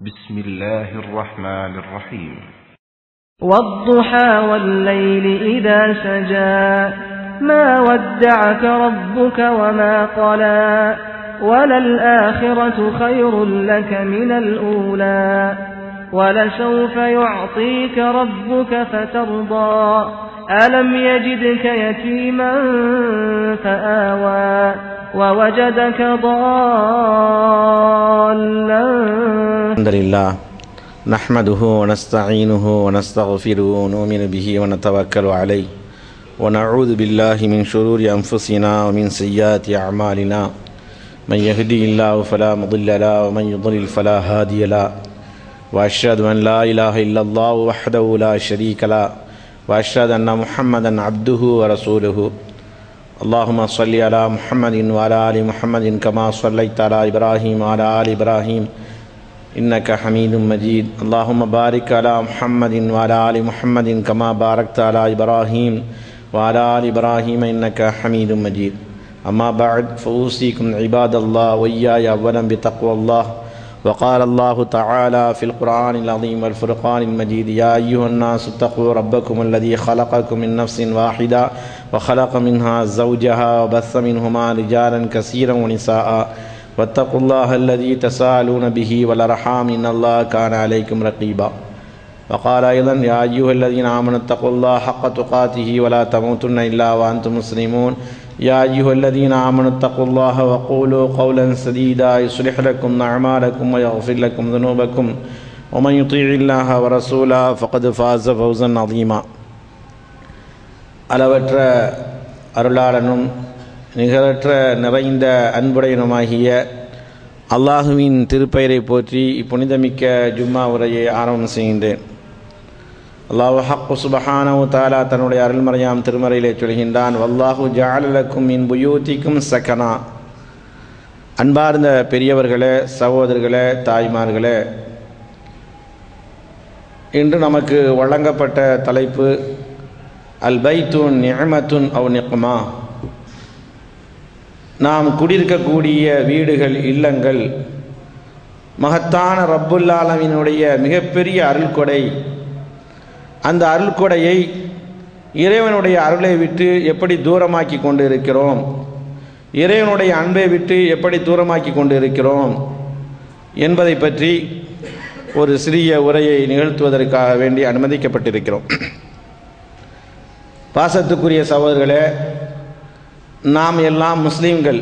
بسم الله الرحمن الرحيم والضحى والليل إذا سجى ما ودعك ربك وما قلى وللآخرة خير لك من الأولى ولسوف يعطيك ربك فترضى ألم يجدك يتيما فآوى ووجدك ضالا الحمد لله نحمده ونستعينه ونستغفره ونؤمن به ونتوكل عليه ونعوذ بالله من شرور أنفسنا ومن سيئات أعمالنا من يهدي الله فلا مضل له ومن يضلل فلا هادي له وأشهد أن لا إله إلا الله وحده لا شريك له وأشهد أن محمدا عبده ورسوله اللهم صل على محمد وعلى آل محمد كما صليت على إبراهيم وعلى آل إبراهيم إنك حميد مجيد اللهم بارك على محمد وعلى آل محمد كما باركت على إبراهيم وعلى آل إبراهيم إنك حميد مجيد أما بعد فأوصيكم عباد الله وإياي أولا بتقوى الله وقال الله تعالى في القرآن العظيم والفرقان المجيد يا أيها الناس اتقوا ربكم الذي خلقكم من نفس واحدة وخلق منها زوجها وبث منهما رجالا كثيرا ونساء واتقوا الله الذي تساءلون به والأرحام إن الله كان عليكم رقيبا وقال أيضا يا أيها الذين آمنوا اتقوا الله حق تقاته ولا تموتن إلا وأنتم مسلمون يا أيها الذين آمنوا اتقوا الله وقولوا قولا سديدا يصلح لكم أعمالكم ويغفر لكم ذنوبكم ومن يطيع الله ورسوله فقد فاز فوزا عظيما அளவற்ற அருளாளனும் நிகரற்ற நிறைந்த அன்புடையனுமாகிய அல்லாஹுவின் திருப்பெயரை போற்றி இப்புனிதமிக்க ஜும்மா உரையை ஆரம்பம் செய்கின்றேன் அல்லாஹு ஹக்கு சுபஹானவு தாலா தன்னுடைய அருள்மறையாம் திருமறையிலே சொல்கின்றான் வல்லாஹு ஜாலலக்கும் மின் புயூத்திக்கும் சக்கனா அன்பார்ந்த பெரியவர்களே சகோதரர்களே தாய்மார்களே இன்று நமக்கு வழங்கப்பட்ட தலைப்பு அல் பைத்துன் நியமத்துன் அவ் நிக்மா நாம் குடியிருக்கக்கூடிய வீடுகள் இல்லங்கள் மகத்தான ரப்புல்லாலவினுடைய மிகப்பெரிய அருள்கொடை அந்த அருள்கொடையை இறைவனுடைய அருளை விட்டு எப்படி தூரமாக்கி கொண்டு இருக்கிறோம் இறைவனுடைய அன்பை விட்டு எப்படி தூரமாக்கி கொண்டு இருக்கிறோம் என்பதை பற்றி ஒரு சிறிய உரையை நிகழ்த்துவதற்காக வேண்டி அனுமதிக்கப்பட்டிருக்கிறோம் பாசத்துக்குரிய சகோதரர்களே நாம் எல்லாம் முஸ்லீம்கள்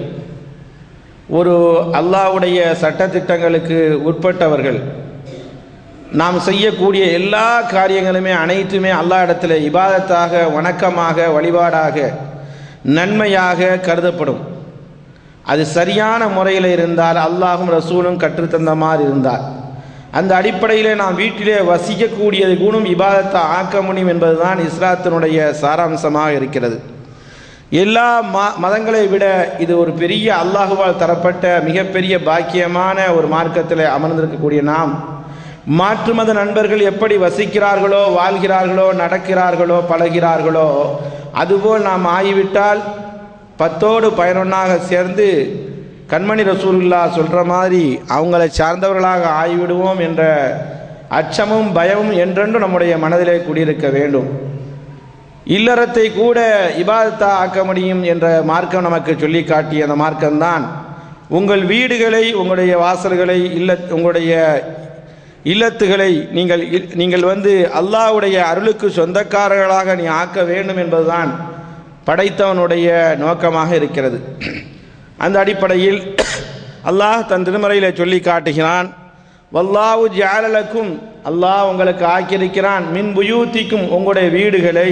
ஒரு அல்லாவுடைய சட்டத்திட்டங்களுக்கு உட்பட்டவர்கள் நாம் செய்யக்கூடிய எல்லா காரியங்களுமே அனைத்துமே அல்லா இடத்துல இபாதத்தாக வணக்கமாக வழிபாடாக நன்மையாக கருதப்படும் அது சரியான முறையில் இருந்தால் அல்லாஹும் ரசூலும் கற்றுத்தந்த மாதிரி இருந்தால் அந்த அடிப்படையில் நாம் வீட்டிலே வசிக்கக்கூடியது கூடும் இபாதத்தை ஆக்க முடியும் என்பதுதான் இஸ்லாத்தினுடைய சாராம்சமாக இருக்கிறது எல்லா ம மதங்களை விட இது ஒரு பெரிய அல்லாஹுவால் தரப்பட்ட மிகப்பெரிய பாக்கியமான ஒரு மார்க்கத்தில் அமர்ந்திருக்கக்கூடிய நாம் மாற்று மத நண்பர்கள் எப்படி வசிக்கிறார்களோ வாழ்கிறார்களோ நடக்கிறார்களோ பழகிறார்களோ அதுபோல் நாம் ஆகிவிட்டால் பத்தோடு பயனொன்னாக சேர்ந்து கண்மணி ரசூலுல்லா சொல்கிற மாதிரி அவங்களை சார்ந்தவர்களாக ஆகிவிடுவோம் என்ற அச்சமும் பயமும் என்றென்றும் நம்முடைய மனதிலே குடியிருக்க வேண்டும் இல்லறத்தை கூட இபாதத்தா ஆக்க முடியும் என்ற மார்க்கம் நமக்கு சொல்லி காட்டிய அந்த மார்க்கம்தான் உங்கள் வீடுகளை உங்களுடைய வாசல்களை இல்ல உங்களுடைய இல்லத்துகளை நீங்கள் நீங்கள் வந்து அல்லாவுடைய அருளுக்கு சொந்தக்காரர்களாக நீ ஆக்க வேண்டும் என்பதுதான் படைத்தவனுடைய நோக்கமாக இருக்கிறது அந்த அடிப்படையில் அல்லாஹ் தன் திருமறையில் சொல்லி காட்டுகிறான் வல்லாவு ஜாலலக்கும் அல்லாஹ் உங்களுக்கு ஆக்கியிருக்கிறான் மின் புயூத்திக்கும் உங்களுடைய வீடுகளை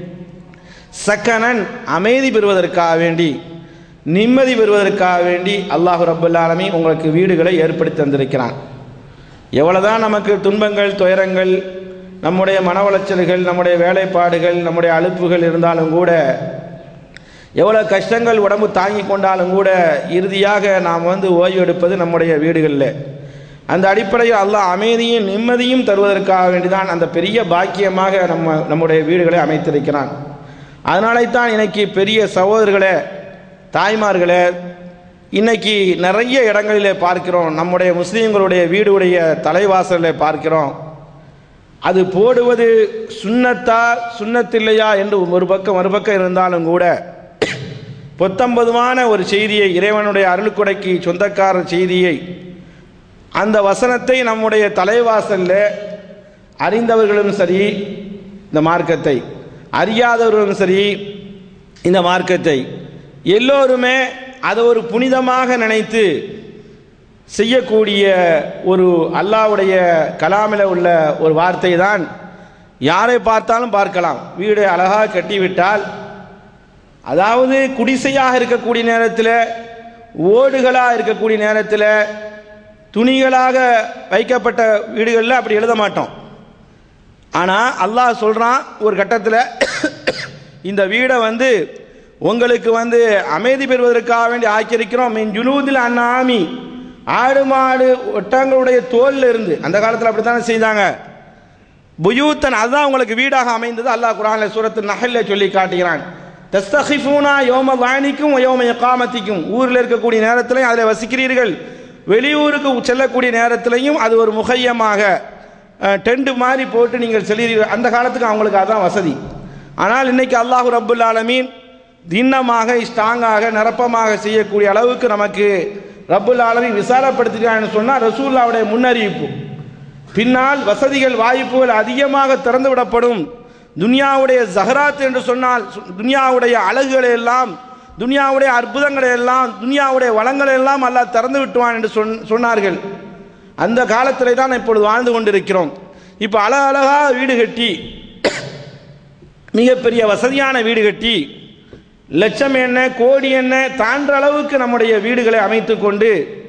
சக்கனன் அமைதி பெறுவதற்காக வேண்டி நிம்மதி பெறுவதற்காக வேண்டி அல்லாஹு ரபுல்லாலமி உங்களுக்கு வீடுகளை ஏற்படுத்தி தந்திருக்கிறான் எவ்வளோதான் நமக்கு துன்பங்கள் துயரங்கள் நம்முடைய மன உளைச்சல்கள் நம்முடைய வேலைப்பாடுகள் நம்முடைய அலுப்புகள் இருந்தாலும் கூட எவ்வளோ கஷ்டங்கள் உடம்பு தாங்கி கொண்டாலும் கூட இறுதியாக நாம் வந்து ஓய்வு எடுப்பது நம்முடைய வீடுகளில் அந்த அடிப்படையில் அல்லாஹ் அமைதியும் நிம்மதியும் தருவதற்காக வேண்டிதான் அந்த பெரிய பாக்கியமாக நம்ம நம்முடைய வீடுகளை அமைத்திருக்கிறான் அதனாலே தான் இன்னைக்கு பெரிய சகோதரர்களே தாய்மார்களே இன்னைக்கு நிறைய இடங்களிலே பார்க்கிறோம் நம்முடைய முஸ்லீம்களுடைய வீடுடைய தலைவாசலில் பார்க்கிறோம் அது போடுவது சுண்ணத்தா சுண்ணத்தில்லையா என்று ஒரு பக்கம் ஒரு பக்கம் இருந்தாலும் கூட பொத்தம்பதுமான ஒரு செய்தியை இறைவனுடைய அருள்கொடைக்கு சொந்தக்கார செய்தியை அந்த வசனத்தை நம்முடைய தலைவாசலில் அறிந்தவர்களும் சரி இந்த மார்க்கத்தை அறியாதவர்களும் சரி இந்த மார்க்கத்தை எல்லோருமே அதை ஒரு புனிதமாக நினைத்து செய்யக்கூடிய ஒரு அல்லாவுடைய கலாமில் உள்ள ஒரு வார்த்தை தான் யாரை பார்த்தாலும் பார்க்கலாம் வீடு அழகாக கட்டிவிட்டால் அதாவது குடிசையாக இருக்கக்கூடிய நேரத்தில் ஓடுகளாக இருக்கக்கூடிய நேரத்தில் துணிகளாக வைக்கப்பட்ட வீடுகளில் அப்படி எழுத மாட்டோம் ஆனால் அல்லாஹ் சொல்கிறான் ஒரு கட்டத்தில் இந்த வீடை வந்து உங்களுக்கு வந்து அமைதி பெறுவதற்காக வேண்டி ஆக்கியிருக்கிறோம் மின் ஜுலூதில் அண்ணாமி ஆடு மாடு ஒட்டங்களுடைய தோல்ல இருந்து அந்த காலத்தில் அப்படித்தானே செய்தாங்க புயூத்தன் அதுதான் உங்களுக்கு வீடாக அமைந்தது அல்லாஹ் குரான்ல சூரத்து நகல்ல சொல்லி காட்டுகிறான் தஸ்தஹிஃபூனா யோம வாணிக்கும் யோம எக்காமத்திக்கும் ஊரில் இருக்கக்கூடிய நேரத்திலையும் அதில் வசிக்கிறீர்கள் வெளியூருக்கு செல்லக்கூடிய நேரத்திலையும் அது ஒரு முகையமாக டென்ட் மாதிரி போட்டு நீங்கள் செல்கிறீர்கள் அந்த காலத்துக்கு அவங்களுக்கு அதான் வசதி ஆனால் இன்னைக்கு அல்லாஹு ரப்புல் ஆலமீன் திண்ணமாக ஸ்ட்ராங்காக நிரப்பமாக செய்யக்கூடிய அளவுக்கு நமக்கு ரப்புல் ஆலமீன் விசாலப்படுத்துகிறான்னு சொன்னால் ரசூல்லாவுடைய முன்னறிவிப்பு பின்னால் வசதிகள் வாய்ப்புகள் அதிகமாக திறந்து விடப்படும் துனியாவுடைய ஜஹராத் என்று சொன்னால் சு- துனியாவுடைய அழகுகளை எல்லாம் துனியாவுடைய அற்புதங்களை எல்லாம் துனியாவுடைய வளங்களை எல்லாம் அல்லாஹ் திறந்து விட்டுவான் என்று சொன் சொன்னார்கள் அந்த காலத்திலே தான் இப்பொழுது வாழ்ந்து கொண்டிருக்கிறோம் இப்போ அழகழகா வீடு கட்டி மிகப்பெரிய வசதியான வீடு கட்டி லட்சம் என்ன கோடி என்ன தாண்ட அளவுக்கு நம்முடைய வீடுகளை அமைத்து கொண்டு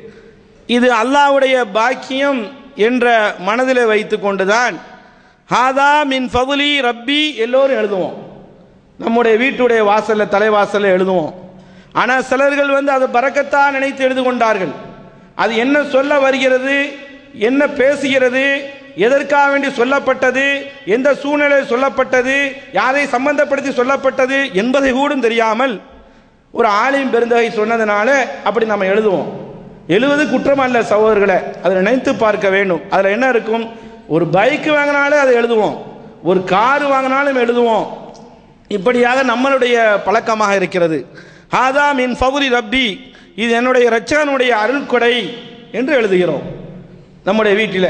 இது அல்லாஹ்வுடைய பாக்கியம் என்ற மனதில் வைத்து கொண்டுதான் ஹாதா மின் ஃபதுலி ரப்பி எல்லோரும் எழுதுவோம் நம்முடைய வீட்டுடைய வாசல்ல தலைவாசல்ல எழுதுவோம் ஆனால் சிலர்கள் வந்து அதை பறக்கத்தா நினைத்து எழுது கொண்டார்கள் அது என்ன சொல்ல வருகிறது என்ன பேசுகிறது எதற்காக வேண்டி சொல்லப்பட்டது எந்த சூழ்நிலையில் சொல்லப்பட்டது யாரை சம்பந்தப்படுத்தி சொல்லப்பட்டது என்பதை கூடும் தெரியாமல் ஒரு ஆலயம் பெருந்தகை சொன்னதுனால அப்படி நம்ம எழுதுவோம் எழுவது குற்றம் அல்ல சகோதரர்களை அதை நினைத்து பார்க்க வேண்டும் அதில் என்ன இருக்கும் ஒரு பைக் வாங்கினாலே அதை எழுதுவோம் ஒரு கார் வாங்கினாலும் எழுதுவோம் இப்படியாக நம்மளுடைய பழக்கமாக இருக்கிறது ஹாதா மின் ஃபவுரி ரப்பி இது என்னுடைய ரச்சகனுடைய அருள்கொடை என்று எழுதுகிறோம் நம்முடைய வீட்டில்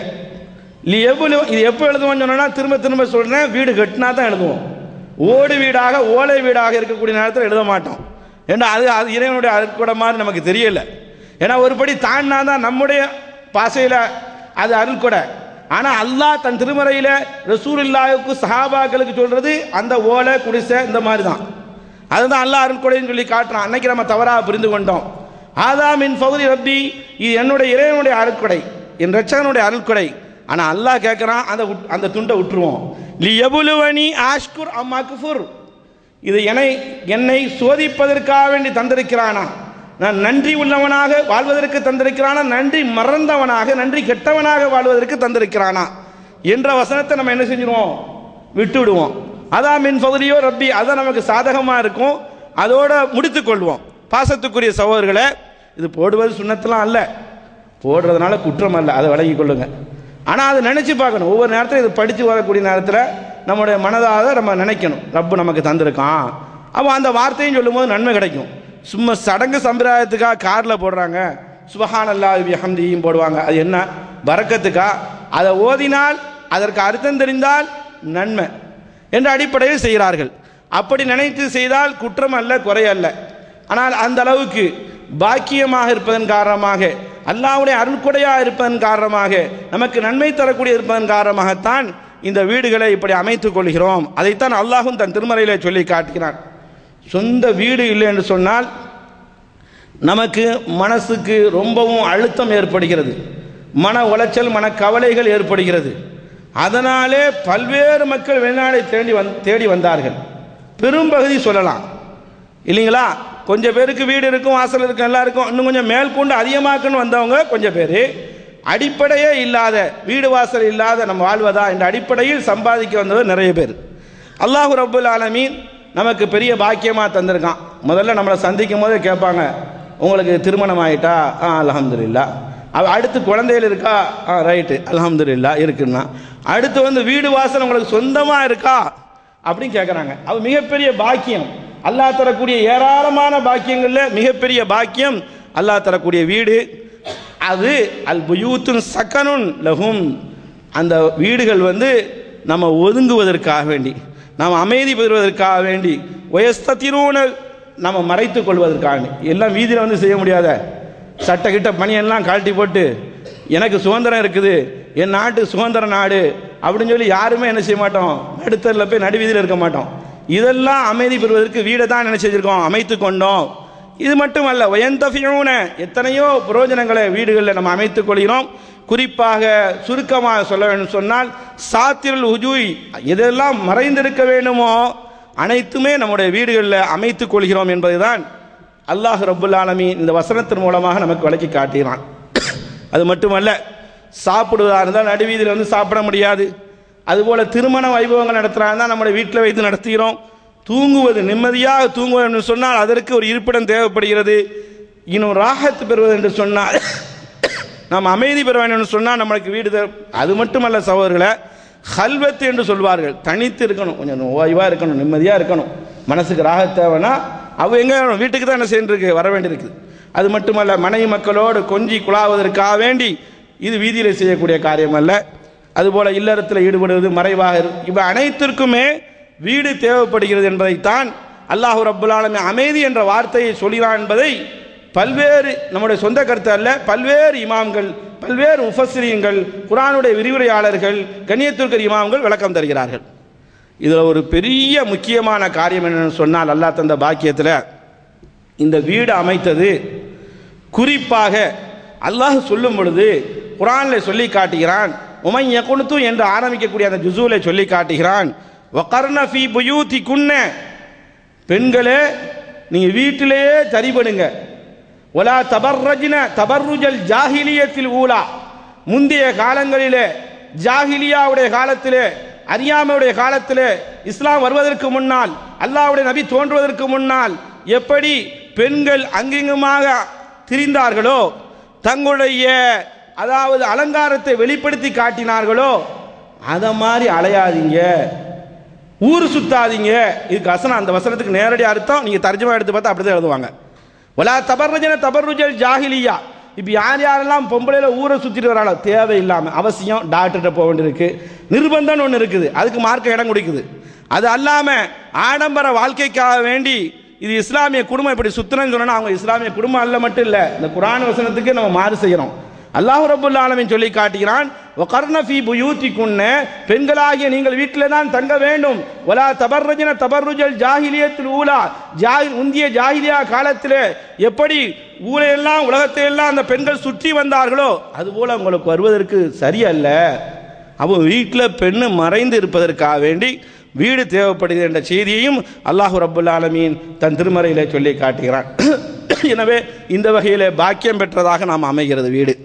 லி எவ்வளவு இது எப்போ எழுதுவோம்னு சொன்னோன்னா திரும்ப திரும்ப சொல்கிறேன் வீடு கட்டினா தான் எழுதுவோம் ஓடு வீடாக ஓலை வீடாக இருக்கக்கூடிய நேரத்தில் எழுத மாட்டோம் ஏன்னா அது அது இறைவனுடைய அருட்கொடை மாதிரி நமக்கு தெரியல ஏன்னா ஒருபடி தாண்டினா தான் நம்முடைய பாசையில் அது அருள்கொடை ஆனால் அல்லாஹ் தன் திருமறையில் ரசூலுல்லாஹுக்கு சஹாபாக்களுக்கு சொல்றது அந்த ஓலை குடிசை இந்த மாதிரி தான் அதுதான் அல்லாஹ் அருள்கொடைன்னு சொல்லி காட்டுறான் அன்னைக்கு நம்ம தவறாக புரிந்து கொண்டோம் ஆதா மின் ஃபௌரி ரப்பி இது என்னுடைய இறைவனுடைய அருட்கொடை என் ரட்சகனுடைய அருட்கொடை ஆனால் அல்லாஹ் கேட்குறான் அந்த உட்- அந்த துண்டை விட்டுருவோம் லி எபுலுவனி ஆஷ்குர் அம்மா குஃபுர் இது என்னை என்னை சோதிப்பதற்காக வேண்டி தந்திருக்கிறானா நான் நன்றி உள்ளவனாக வாழ்வதற்கு தந்திருக்கிறானா நன்றி மறந்தவனாக நன்றி கெட்டவனாக வாழ்வதற்கு தந்திருக்கிறானா என்ற வசனத்தை நம்ம என்ன செஞ்சிருவோம் விட்டு விடுவோம் அதான் மின் பகுதியோ ரப்பி அதான் நமக்கு சாதகமாக இருக்கும் அதோட முடித்துக் கொள்வோம் பாசத்துக்குரிய சகோதரர்களே இது போடுவது சுண்ணத்தெல்லாம் அல்ல போடுறதுனால குற்றம் அல்ல அதை விலகிக் கொள்ளுங்க ஆனால் அதை நினச்சி பார்க்கணும் ஒவ்வொரு நேரத்திலும் இது படித்து வரக்கூடிய நேரத்தில் நம்முடைய மனதாக நம்ம நினைக்கணும் ரப்பு நமக்கு தந்திருக்கான் அப்போ அந்த வார்த்தையும் சொல்லும்போது நன்மை கிடைக்கும் சும்மா சடங்கு சம்பிரதாயத்துக்காக காரில் போடுறாங்க சுபஹான் அல்லாஹ் ஹம்தியும் போடுவாங்க அது என்ன பறக்கத்துக்கா அதை ஓதினால் அதற்கு அர்த்தம் தெரிந்தால் நன்மை என்ற அடிப்படையில் செய்கிறார்கள் அப்படி நினைத்து செய்தால் குற்றம் அல்ல குறை அல்ல ஆனால் அந்த அளவுக்கு பாக்கியமாக இருப்பதன் காரணமாக அல்லாஹ்வுடைய அருள்கொடையாக இருப்பதன் காரணமாக நமக்கு நன்மை தரக்கூடிய இருப்பதன் காரணமாகத்தான் இந்த வீடுகளை இப்படி அமைத்துக் கொள்கிறோம் அதைத்தான் அல்லாஹும் தன் திருமறையிலே சொல்லி காட்டுகிறான் சொந்த வீடு இல்லை என்று சொன்னால் நமக்கு மனசுக்கு ரொம்பவும் அழுத்தம் ஏற்படுகிறது மன உளைச்சல் மன கவலைகள் ஏற்படுகிறது அதனாலே பல்வேறு மக்கள் வெளிநாடை தேடி வந் தேடி வந்தார்கள் பெரும்பகுதி சொல்லலாம் இல்லைங்களா கொஞ்சம் பேருக்கு வீடு இருக்கும் வாசல் இருக்கும் எல்லாம் இருக்கும் இன்னும் கொஞ்சம் மேற்கொண்டு அதிகமாக்குன்னு வந்தவங்க கொஞ்சம் பேர் அடிப்படையே இல்லாத வீடு வாசல் இல்லாத நம்ம வாழ்வதா என்ற அடிப்படையில் சம்பாதிக்க வந்தவர் நிறைய பேர் அல்லாஹு ரப்புல் ஆலமீன் நமக்கு பெரிய பாக்கியமாக தந்திருக்கான் முதல்ல நம்மளை சந்திக்கும் போதே கேட்பாங்க உங்களுக்கு திருமணம் ஆயிட்டா ஆ அல்ஹம்துலில்லாஹ் அவ அடுத்து குழந்தைகள் இருக்கா ஆ ரைட்டு அல்ஹம்துலில்லாஹ் இருக்குன்னா அடுத்து வந்து வீடு வாசல் உங்களுக்கு சொந்தமா இருக்கா அப்படின்னு கேட்குறாங்க அது மிகப்பெரிய பாக்கியம் அல்லாஹ் தரக்கூடிய ஏராளமான பாக்கியங்கள்ல மிகப்பெரிய பாக்கியம் அல்லாஹ் தரக்கூடிய வீடு அது அல் புயூத்துன் சக்கனுன் லஹும் அந்த வீடுகள் வந்து நம்ம ஒதுங்குவதற்காக வேண்டி நாம் அமைதி பெறுவதற்காக வேண்டி வயஸ்தத்திரூன நம்ம மறைத்துக் கொள்வதற்காக வேண்டி. எல்லாம் வீதியில் வந்து செய்ய முடியாத சட்ட கிட்ட பணியெல்லாம் கழட்டி போட்டு எனக்கு சுதந்திரம் இருக்குது என் நாட்டு சுதந்திர நாடு அப்படின்னு சொல்லி யாருமே என்ன செய்ய மாட்டோம் நடுத்தரில் போய் நடுவீதியில் இருக்க மாட்டோம் இதெல்லாம் அமைதி பெறுவதற்கு வீடை தான் என்ன செஞ்சிருக்கோம் அமைத்து கொண்டோம் இது மட்டுமல்ல வயந்தபியூன எத்தனையோ பிரயோஜனங்களை வீடுகளில் நம்ம அமைத்துக் கொள்கிறோம் குறிப்பாக சுருக்கமாக சொல்ல வேண்டும் சொன்னால் சாத்திரல் உஜூய் எதெல்லாம் மறைந்திருக்க வேண்டுமோ அனைத்துமே நம்முடைய வீடுகளில் அமைத்துக் கொள்கிறோம் என்பதுதான் அல்லாஹ் ரப்புல் ஆலமீன் இந்த வசனத்தின் மூலமாக நமக்கு விளக்கி காட்டுகிறான் அது மட்டுமல்ல சாப்பிடுவதா இருந்தால் நடுவீதியில் வந்து சாப்பிட முடியாது அதுபோல திருமண வைபவங்கள் நடத்துகிறாங்க தான் நம்முடைய வீட்டில் வைத்து நடத்துகிறோம் தூங்குவது நிம்மதியாக தூங்குவது என்று சொன்னால் அதற்கு ஒரு இருப்பிடம் தேவைப்படுகிறது இன்னும் ராகத்து பெறுவது என்று சொன்னால் நாம் அமைதி பெற வேண்டும் என்று சொன்னால் நம்மளுக்கு வீடு தேவை அது மட்டுமல்ல சகோதரர்களை ஹல்வத்து என்று சொல்வார்கள் தனித்து இருக்கணும் கொஞ்சம் ஓய்வாக இருக்கணும் நிம்மதியாக இருக்கணும் மனசுக்கு ராகத் தேவைன்னா அவ எங்கே வேணும்? வீட்டுக்கு தான் என்ன செய்யிருக்கு வர வேண்டியிருக்குது அது மட்டுமல்ல மனைவி மக்களோடு கொஞ்சி குழாவதற்காக வேண்டி இது வீதியில் செய்யக்கூடிய காரியம் அல்ல அதுபோல இல்லறத்தில் ஈடுபடுவது மறைவாக இரு- இவை அனைத்திற்குமே வீடு தேவைப்படுகிறது என்பதைத்தான் அல்லாஹ் ரப்புல் ஆலமீன் அமைதி என்ற வார்த்தையை சொல்கிறான் என்பதை பல்வேறு நம்முடைய சொந்த கருத்து அல்ல பல்வேறு இமாம்கள் பல்வேறு முஃபஸ்ரீன்கள் குரானுடைய விரிவுரையாளர்கள் கண்ணியத்திற்கர் இமாம்கள் விளக்கம் தருகிறார்கள் இதில் ஒரு பெரிய முக்கியமான காரியம் என்னன்னு சொன்னால் அல்லாஹ் தந்த பாக்கியத்தில் இந்த வீடு அமைத்தது குறிப்பாக அல்லாஹ் சொல்லும் பொழுது குரானில் சொல்லி காட்டுகிறான் உமை யகுனுத்து என்று ஆரம்பிக்கக்கூடிய அந்த ஜுசூலை சொல்லி காட்டுகிறான் வகர்ன ஃபீ புயூதி குன்ன பெண்களே நீங்க வீட்டிலேயே தரிபடுங்க ஒலா தபர்ரஜின தபர்ருஜல் ஜாஹிலியத்தில் ஊலா முந்தைய காலங்களிலே ஜாஹிலியாவுடைய காலத்திலே அறியாமையுடைய காலத்திலே இஸ்லாம் வருவதற்கு முன்னால் அல்லாஹ்வுடைய நபி தோன்றுவதற்கு முன்னால் எப்படி பெண்கள் அங்கிங்குமாக திரிந்தார்களோ தங்களுடைய அதாவது அலங்காரத்தை வெளிப்படுத்தி காட்டினார்களோ அதை மாதிரி அலையாதீங்க ஊர் சுத்தாதீங்க இதுக்கு வசனம் அந்த வசனத்துக்கு நேரடி அர்த்தம் நீங்க தர்ஜமா எடுத்து பார்த்தா அப்படிதான் எழுதுவாங்க வலா தபர்ரஜன தபர்ருஜல் ஜாஹிலியா இப்போ யார் யாரெல்லாம் பொம்பளையில ஊரை சுத்திட்டு வராங்களோ தேவையில்லாம அவசியம் டாக்டர்கிட்ட போக வேண்டியிருக்கு நிர்பந்தம்னு ஒன்று இருக்குது அதுக்கு மார்க்க இடம் கொடுக்குது அது அல்லாம ஆடம்பர வாழ்க்கைக்காக வேண்டி இது இஸ்லாமிய குடும்பம் இப்படி சுத்தணும்னு சொன்னா அவங்க இஸ்லாமிய குடும்பம் அல்ல மட்டும் இல்ல இந்த குரான் வசனத்துக்கு நம்ம மாறு செய்யறோம் அல்லாஹ் ரபுல் ஆலமீன் சொல்லி காட்டுகிறான் வகர்ன ஃபீ புயூத்திக்குன்ன பெண்களாகிய நீங்கள் வீட்டில் தான் தங்க வேண்டும் வலா தபர்ரஜன தபர்ருஜல் ஜாஹிலியத்தில் ஊலா ஜாஹி முந்திய ஜாஹிலியா காலத்திலே எப்படி ஊரையெல்லாம் உலகத்தையெல்லாம் அந்த பெண்கள் சுற்றி வந்தார்களோ அதுபோல உங்களுக்கு வருவதற்கு சரியல்ல அப்போ வீட்டில் பெண்ணு மறைந்து இருப்பதற்காக வேண்டி வீடு தேவைப்படுகிறது என்ற செய்தியையும் அல்லாஹு ரப்புல் ஆலமீன் தன் திருமறையிலே சொல்லி காட்டுகிறான் எனவே இந்த வகையிலே பாக்கியம் பெற்றதாக நாம் அமைகிறது வீடு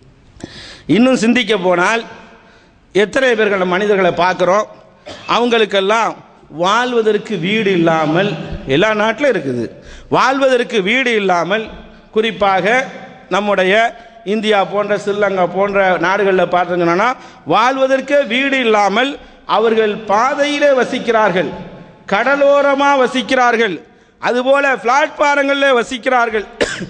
இன்னும் சிந்திக்க போனால் எத்தனை பேர்கள் நம்ம மனிதர்களை பார்க்குறோம் அவங்களுக்கெல்லாம் வாழ்வதற்கு வீடு இல்லாமல் எல்லா நாட்டிலும் இருக்குது வாழ்வதற்கு வீடு இல்லாமல் குறிப்பாக நம்முடைய இந்தியா போன்ற ஸ்ரீலங்கா போன்ற நாடுகளில் பார்த்தீங்கன்னா வாழ்வதற்கே வீடு இல்லாமல் அவர்கள் பாதையிலே வசிக்கிறார்கள் கடலோரமாக வசிக்கிறார்கள் அதுபோல பிளாட்பாரங்களில் வசிக்கிறார்கள்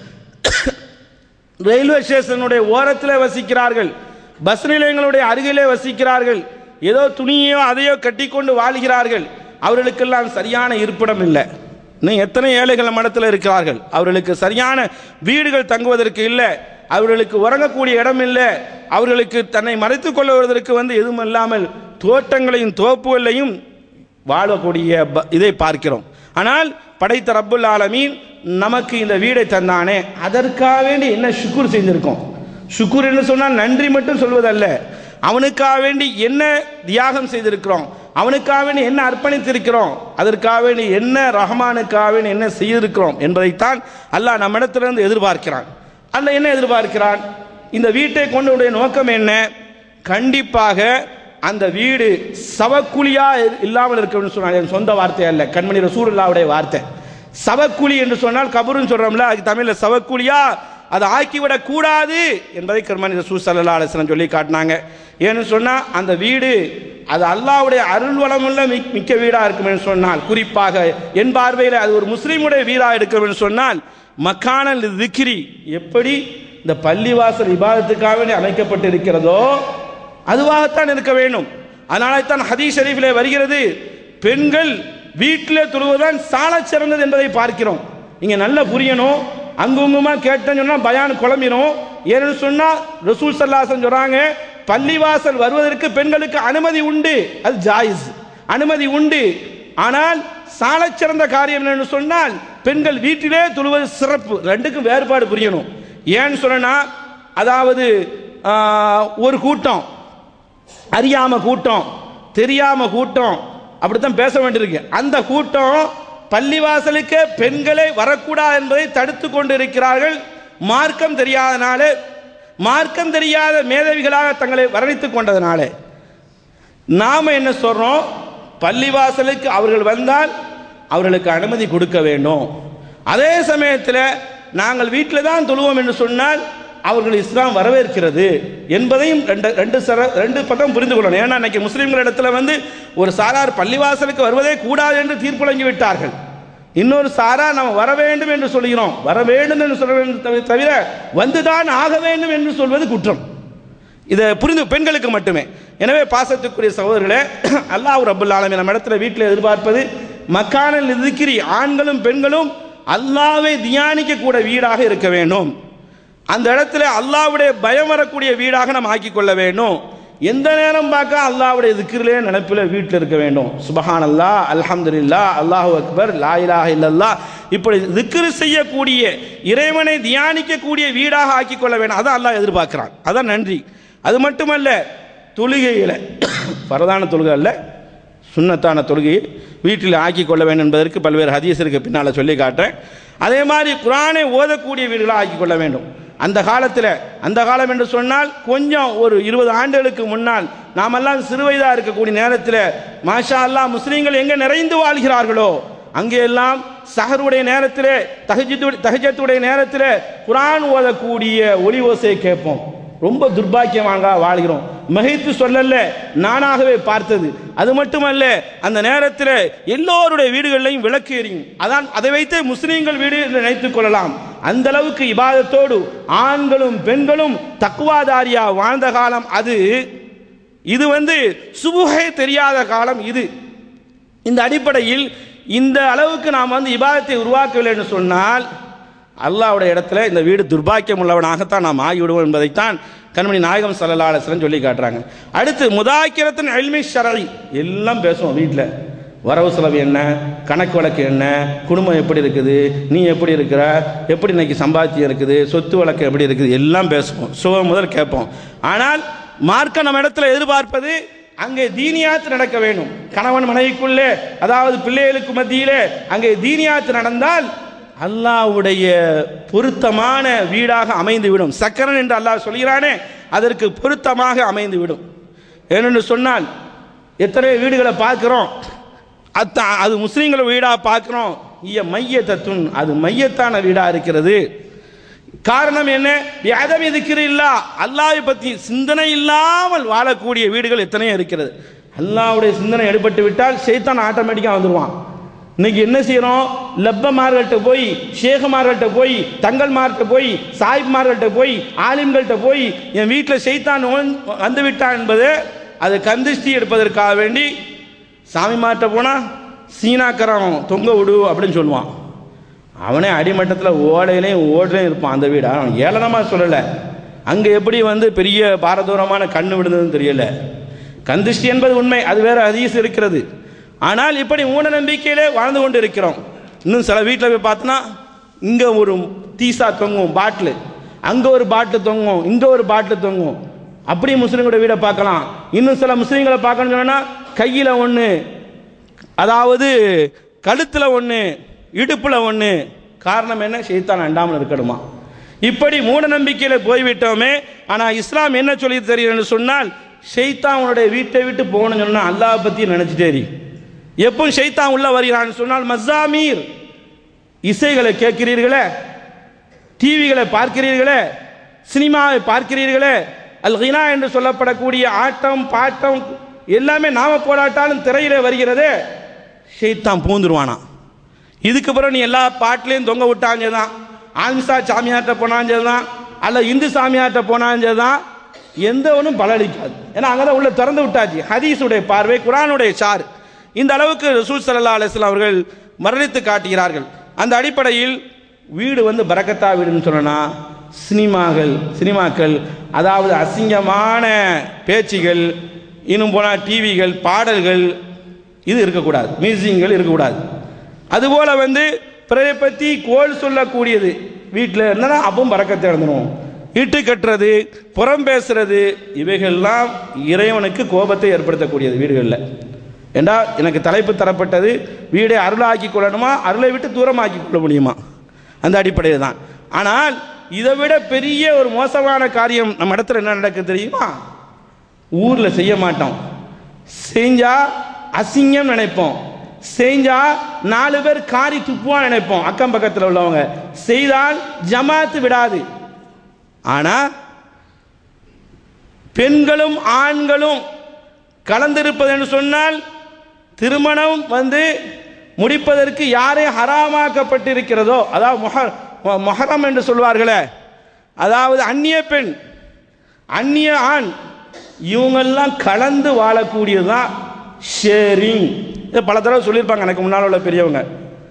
ரயில்வே ஸ்டேஷனுடைய ஓரத்தில் வசிக்கிறார்கள் பஸ் நிலையங்களுடைய அருகிலே வசிக்கிறார்கள் ஏதோ துணியோ அதையோ கட்டிக்கொண்டு வாழ்கிறார்கள் அவர்களுக்கெல்லாம் சரியான இருப்பிடம் இல்லை இன்னும் எத்தனை ஏழைகள் நம்ம இடத்துல இருக்கிறார்கள் அவர்களுக்கு சரியான வீடுகள் தங்குவதற்கு இல்லை அவர்களுக்கு உறங்கக்கூடிய இடம் இல்லை அவர்களுக்கு தன்னை மறைத்துக் கொள்வதற்கு வந்து எதுவும் இல்லாமல் தோட்டங்களையும் தோப்புகளையும் வாழக்கூடிய ப- இதை பார்க்கிறோம் ஆனால் படைத்த ரப்புல் ஆலமீன் நமக்கு இந்த வீடை தந்தானே அதற்காக வேண்டி என்ன சுக்குர் செஞ்சிருக்கோம் சுக்குர் என்று சொன்னால் நன்றி மட்டும் சொல்வதல்ல அவனுக்காக வேண்டி என்ன தியாகம் செய்திருக்கிறோம் அவனுக்காக வேண்டி என்ன அர்ப்பணித்திருக்கிறோம் அதற்காக வேண்டி என்ன ரஹ்மானுக்காக வேண்டி என்ன செய்திருக்கிறோம் என்பதைத்தான் அல்லாஹ் நம்மிடத்திலிருந்து எதிர்பார்க்கிறான் அல்ல என்ன எதிர்பார்க்கிறான் இந்த வீட்டை கொண்டுடைய நோக்கம் என்ன கண்டிப்பாக அந்த வீடு சவக்குழியா இல்லாமல் இருக்கணும்னு சொன்னாங்க என் சொந்த வார்த்தை அல்ல கண்மணி ரசூலுல்லாவுடைய வார்த்தை சவக்குழி என்று சொன்னால் கபருன்னு சொல்றோம்ல அதுக்கு தமிழில் சவக்குழியா அதை ஆக்கிவிடக் கூடாது என்பதை கர்மனி ரசூல் சல்லா அலிஸ்லாம் சொல்லி காட்டினாங்க ஏன்னு சொன்னால் அந்த வீடு அது அல்லாவுடைய அருள் வளமுள்ள மிக்- மிக்க வீடாக இருக்கும் என்று சொன்னால் குறிப்பாக என் பார்வையில் அது ஒரு முஸ்லீமுடைய வீடாக இருக்கும் என்று சொன்னால் மக்கானல் திக்ரி எப்படி இந்த பள்ளிவாசல் இபாதத்துக்காக வேண்டி அமைக்கப்பட்டு இருக்கிறதோ அதுவாகத்தான் இருக்க வேண்டும் அதனால தான் ஹதீஸ் ஷரீஃபிலே வருகிறது பெண்கள் வீட்டிலே தொழுவதுதான் சால சிறந்தது என்பதை பார்க்கிறோம் இங்க நல்லா புரியணும் அங்குங்குமா கேட்டேன்னு சொன்னா பயான் குழம்பிடும் ஏன்னு சொன்னா ரசூல் சல்லாசன் சொல்றாங்க பள்ளிவாசல் வருவதற்கு பெண்களுக்கு அனுமதி உண்டு அது ஜாயிஸ் அனுமதி உண்டு ஆனால் சாலச் சிறந்த காரியம் என்னன்னு சொன்னால் பெண்கள் வீட்டிலே தொழுவது சிறப்பு ரெண்டுக்கும் வேறுபாடு புரியணும் ஏன்னு சொன்னா அதாவது ஆஹ், ஒரு கூட்டம் அறியாம கூட்டம் தெரியாம கூட்டம் அப்படித்தான் பேச வேண்டியிருக்கு அந்த கூட்டம் பள்ளிவாசலுக்கு பெண்களே வரக்கூடாது என்பதை தடுத்து கொண்டு இருக்கிறார்கள் மார்க்கம் தெரியாதனால மார்க்கம் தெரியாத மேதவிகளாக தங்களை வர்ணித்துக் கொண்டதனாலே நாம என்ன சொல்றோம் பள்ளிவாசலுக்கு அவர்கள் வந்தால் அவர்களுக்கு அனுமதி கொடுக்க வேண்டும் அதே சமயத்தில் நாங்கள் வீட்டில் தான் தொழுவோம் என்று சொன்னால் அவர்கள் இஸ்லாம் வரவேற்கிறது என்பதையும் ரெண்டு ரெண்டு சர ரெண்டு பக்கம் புரிந்து கொள்ளணும் ஏன்னா இன்னைக்கு முஸ்லீம்கள் இடத்துல வந்து ஒரு சாரார் பள்ளிவாசலுக்கு வருவதே கூடாது என்று தீர்ப்புழங்கி விட்டார்கள் இன்னொரு சாரா நம்ம வர வேண்டும் என்று சொல்கிறோம் வர வேண்டும் என்று சொல்ல வேண்டும் தவிர- தவிர வந்துதான் ஆக வேண்டும் என்று சொல்வது குற்றம் இதை புரிந்து பெண்களுக்கு மட்டுமே எனவே பாசத்துக்குரிய சகோதரர்களே அல்லாஹ் ரபுல் ஆலமீன் நம்ம இடத்துல வீட்டில் எதிர்பார்ப்பது மக்கானில் இருக்கிறி ஆண்களும் பெண்களும் அல்லாவை தியானிக்க கூட வீடாக இருக்க வேண்டும் அந்த இடத்துல அல்லாவுடைய பயம் வரக்கூடிய வீடாக நம்ம ஆக்கிக் கொள்ள வேண்டும் எந்த நேரம் பார்க்க அல்லாவுடைய திக்கிரிலே நினைப்பில் வீட்டில் இருக்க வேண்டும் சுபஹான் அல்லா அல்ஹம்துலில்லா அல்லாஹு அக்பர் லா இலாஹ இல்லல்லாஹ் இப்படி திக்ரு செய்யக்கூடிய இறைவனை தியானிக்கக்கூடிய வீடாக ஆக்கிக் கொள்ள வேண்டும் அதான் அல்லாஹ் எதிர்பார்க்கிறான் அதான் நன்றி அது மட்டுமல்ல தொழுகையில் பரதான தொழுகை அல்ல சுன்னத்தான தொழுகையை வீட்டில் ஆக்கிக் கொள்ள வேண்டும் என்பதற்கு பல்வேறு ஹதீஸருக்கு பின்னால் சொல்லி காட்டுறேன் அதே மாதிரி குரானை ஓதக்கூடிய வீடுகளாக ஆக்கிக் கொள்ள வேண்டும் அந்த காலத்தில் அந்த காலம் என்று சொன்னால் கொஞ்சம் ஒரு இருபது ஆண்டுகளுக்கு முன்னால் நாமெல்லாம் சிறுவயதாக இருக்கக்கூடிய நேரத்தில் மாஷா அல்லாஹ் முஸ்லீம்கள் எங்கே நிறைந்து வாழ்கிறார்களோ அங்கே எல்லாம் சஹருடைய நேரத்தில் தஹஜத்து தஹஜத்துடைய நேரத்தில் குரான் ஓதக்கூடிய ஒளி ஓசையை கேட்போம் ரொம்ப துர்பாக்கியமாக வாழ்கிறோம் மகிழ்த்து சொல்லல நானாகவே பார்த்தது அது மட்டுமல்ல அந்த நேரத்தில் எல்லோருடைய வீடுகளிலையும் விளக்கு எரியும் அதான் அதை வைத்தே முஸ்லீம்கள் வீடு என்று நினைத்துக் கொள்ளலாம் அந்த அளவுக்கு இபாதத்தோடு ஆண்களும் பெண்களும் தக்குவாதாரியா வாழ்ந்த காலம் அது இது வந்து சுபுகை தெரியாத காலம் இது இந்த அடிப்படையில் இந்த அளவுக்கு நாம் வந்து இபாதத்தை உருவாக்கவில்லை என்று சொன்னால் அல்லாஹ்வுடைய இடத்துல இந்த வீடு துர்பாக்கியம் உள்ளவனாகத்தான் நாம் ஆகிவிடுவோம் என்பதைத்தான் கண்மணி நாயகம் சல்லல்லா அலிஸ்லாம் சொல்லி காட்டுறாங்க அடுத்து முதாக்கிரத்தின் எல்மி ஷரழி எல்லாம் பேசுவோம் வீட்டில் வரவு செலவு என்ன கணக்கு வழக்கு என்ன குடும்பம் எப்படி இருக்குது நீ எப்படி இருக்கிற எப்படி இன்னைக்கு சம்பாத்தியம் இருக்குது சொத்து வழக்கு எப்படி இருக்குது எல்லாம் பேசுவோம் சுகம் முதல் கேட்போம் ஆனால் மார்க்க நம்ம இடத்துல எதிர்பார்ப்பது அங்கே தீனியாத்து நடக்க வேண்டும் கணவன் மனைவிக்குள்ளே அதாவது பிள்ளைகளுக்கு மத்தியிலே அங்கே தீனியாத்து நடந்தால் அல்லாஹ்வுடைய பொருத்தமான வீடாக அமைந்து விடும் சக்கரன் என்று அல்லாஹ் சொல்கிறானே அதற்கு பொருத்தமாக அமைந்து விடும் ஏனென்று சொன்னால் எத்தனை வீடுகளை பார்க்கிறோம் அத்த அது முஸ்லீம்களை வீடாக பார்க்கிறோம் இய மைய தத்துன் அது மையத்தான வீடாக இருக்கிறது காரணம் என்ன எதம் எதுக்கிற இல்லா அல்லாவை பற்றி சிந்தனை இல்லாமல் வாழக்கூடிய வீடுகள் எத்தனையோ இருக்கிறது அல்லாவுடைய சிந்தனை எடுபட்டு விட்டால் சைத்தான் ஆட்டோமேட்டிக்காக வந்துடுவான் இன்னைக்கு என்ன செய்யறோம் லப்பமார்கள்ட்ட போய் ஷேகுமார்கள்ட்ட போய் தங்கள்மார்கிட்ட போய் சாயிப்மார்கள்ட்ட போய் ஆலிம்கள்ட்ட போய் என் வீட்டில் செய்தான் வந்து விட்டான் என்பது அது கந்திஷ்டி எடுப்பதற்காக வேண்டி சாமிமார்கிட்ட போனால் சீனாக்கரம் தொங்க விடு அப்படின்னு சொல்லுவான் அவனே அடிமட்டத்தில் ஓடையிலையும் ஓடலையும் இருப்பான் அந்த வீடு அவன் ஏளனமாக சொல்லலை அங்கே எப்படி வந்து பெரிய பாரதூரமான கண்ணு விடுந்ததுன்னு தெரியல கந்திஷ்டி என்பது உண்மை அது வேற ஹதீஸ் இருக்கிறது ஆனால் இப்படி மூட நம்பிக்கையிலே வாழ்ந்து கொண்டு இருக்கிறோம் இன்னும் சில வீட்டில் போய் பார்த்தோன்னா இங்கே ஒரு தீசா தொங்கும் பாட்டில் அங்கே ஒரு பாட்டில் தொங்கும் இங்கே ஒரு பாட்டில் தொங்கும் அப்படி முஸ்லீம்களோட வீடை பார்க்கலாம் இன்னும் சில முஸ்லீம்களை பார்க்கணும்னு சொன்னால் கையில் ஒன்று அதாவது கழுத்தில் ஒன்று இடுப்பில் ஒன்று காரணம் என்ன ஷைத்தான் அண்டாமல் இருக்கணுமா இப்படி மூட நம்பிக்கையில் போய்விட்டோமே ஆனால் இஸ்லாம் என்ன சொல்லி தெரியும்னு சொன்னால் ஷைத்தான் உன்னுடைய வீட்டை விட்டு போகணும்னு சொன்னால் அல்லாஹ் பற்றி நினச்சிட்டே இரு எப்போ ஷைத்தான் உள்ள வருகிறான்னு சொன்னால் மஸ்ஸாமீர் இசைகளை கேட்கிறீர்களே டிவிகளை பார்க்கிறீர்களே சினிமாவை பார்க்கிறீர்களே அல் ஹினா என்று சொல்லப்படக்கூடிய ஆட்டம் பாட்டம் எல்லாமே நாம போராட்டாலும் திரையிலே வருகிறதே ஷெய்தான் பூந்துருவானா இதுக்கு பிறகு நீ எல்லா பாட்டிலையும் தொங்க விட்டாங்க தான் ஆல்மிசா சாமியார்ட்ட போனாங்க தான் அல்ல இந்து சாமியார்ட்ட போனாங்க தான் எந்த ஒன்றும் பலனளிக்காது ஏன்னா அங்கே தான் உள்ள திறந்து விட்டாச்சு ஹதீஸுடைய பார்வை குரானுடைய சார் இந்த அளவுக்கு ரசூல் சல்லா அலிஸ்லாம் அவர்கள் மரணித்து காட்டுகிறார்கள் அந்த அடிப்படையில் வீடு வந்து பரக்கத்தா வீடுன்னு சொன்னா சினிமாக்கள் சினிமாக்கள் அதாவது அசிங்கமான பேச்சுகள் இன்னும் போனால் டிவிகள் பாடல்கள் இது இருக்கக்கூடாது மியூசியங்கள் இருக்கக்கூடாது அதுபோல வந்து பிறரை பற்றி கோல் சொல்லக்கூடியது வீட்டில் இருந்தா அப்பவும் பறக்கத்தை இழந்துடும் இட்டு கட்டுறது புறம் பேசுறது இவைகள்லாம் இறைவனுக்கு கோபத்தை ஏற்படுத்தக்கூடியது வீடுகளில் ஏண்டா எனக்கு தலைப்பு தரப்பட்டது வீடை அருளாக்கி கொள்ளணுமா அருளை விட்டு தூரமாக்கி கொள்ள முடியுமா அந்த அடிப்படையில் தான் ஆனால் இதை விட பெரிய ஒரு மோசமான காரியம் நம்ம இடத்துல என்ன நடக்குது தெரியுமா ஊரில் செய்ய மாட்டோம் செஞ்சா அசிங்கம் நினைப்போம் செஞ்சா நாலு பேர் காரி துப்புவான் நினைப்போம் அக்கம் பக்கத்தில் உள்ளவங்க செய்தால் ஜமாத்து விடாது ஆனா பெண்களும் ஆண்களும் கலந்திருப்பது என்று சொன்னால் திருமணம் வந்து முடிப்பதற்கு யாரே ஹராமாக்கப்பட்டிருக்கிறதோ அதாவது மொஹ- மொ- மொஹரம் என்று சொல்வார்களே அதாவது அந்நிய பெண் அந்நிய ஆண் இவங்கெல்லாம் கலந்து வாழக்கூடியதுதான் ஷேரிங் இதை பல தடவை சொல்லியிருப்பாங்க எனக்கு முன்னால் உள்ள பெரியவங்க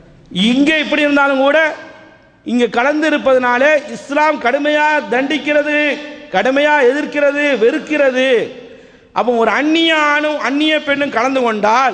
இங்கே இப்படி இருந்தாலும் கூட இங்கே கலந்து இருப்பதனாலே இஸ்லாம் கடுமையாக தண்டிக்கிறது கடுமையாக எதிர்க்கிறது வெறுக்கிறது அப்போ ஒரு அந்நிய ஆணும் அந்நிய பெண்ணும் கலந்து கொண்டால்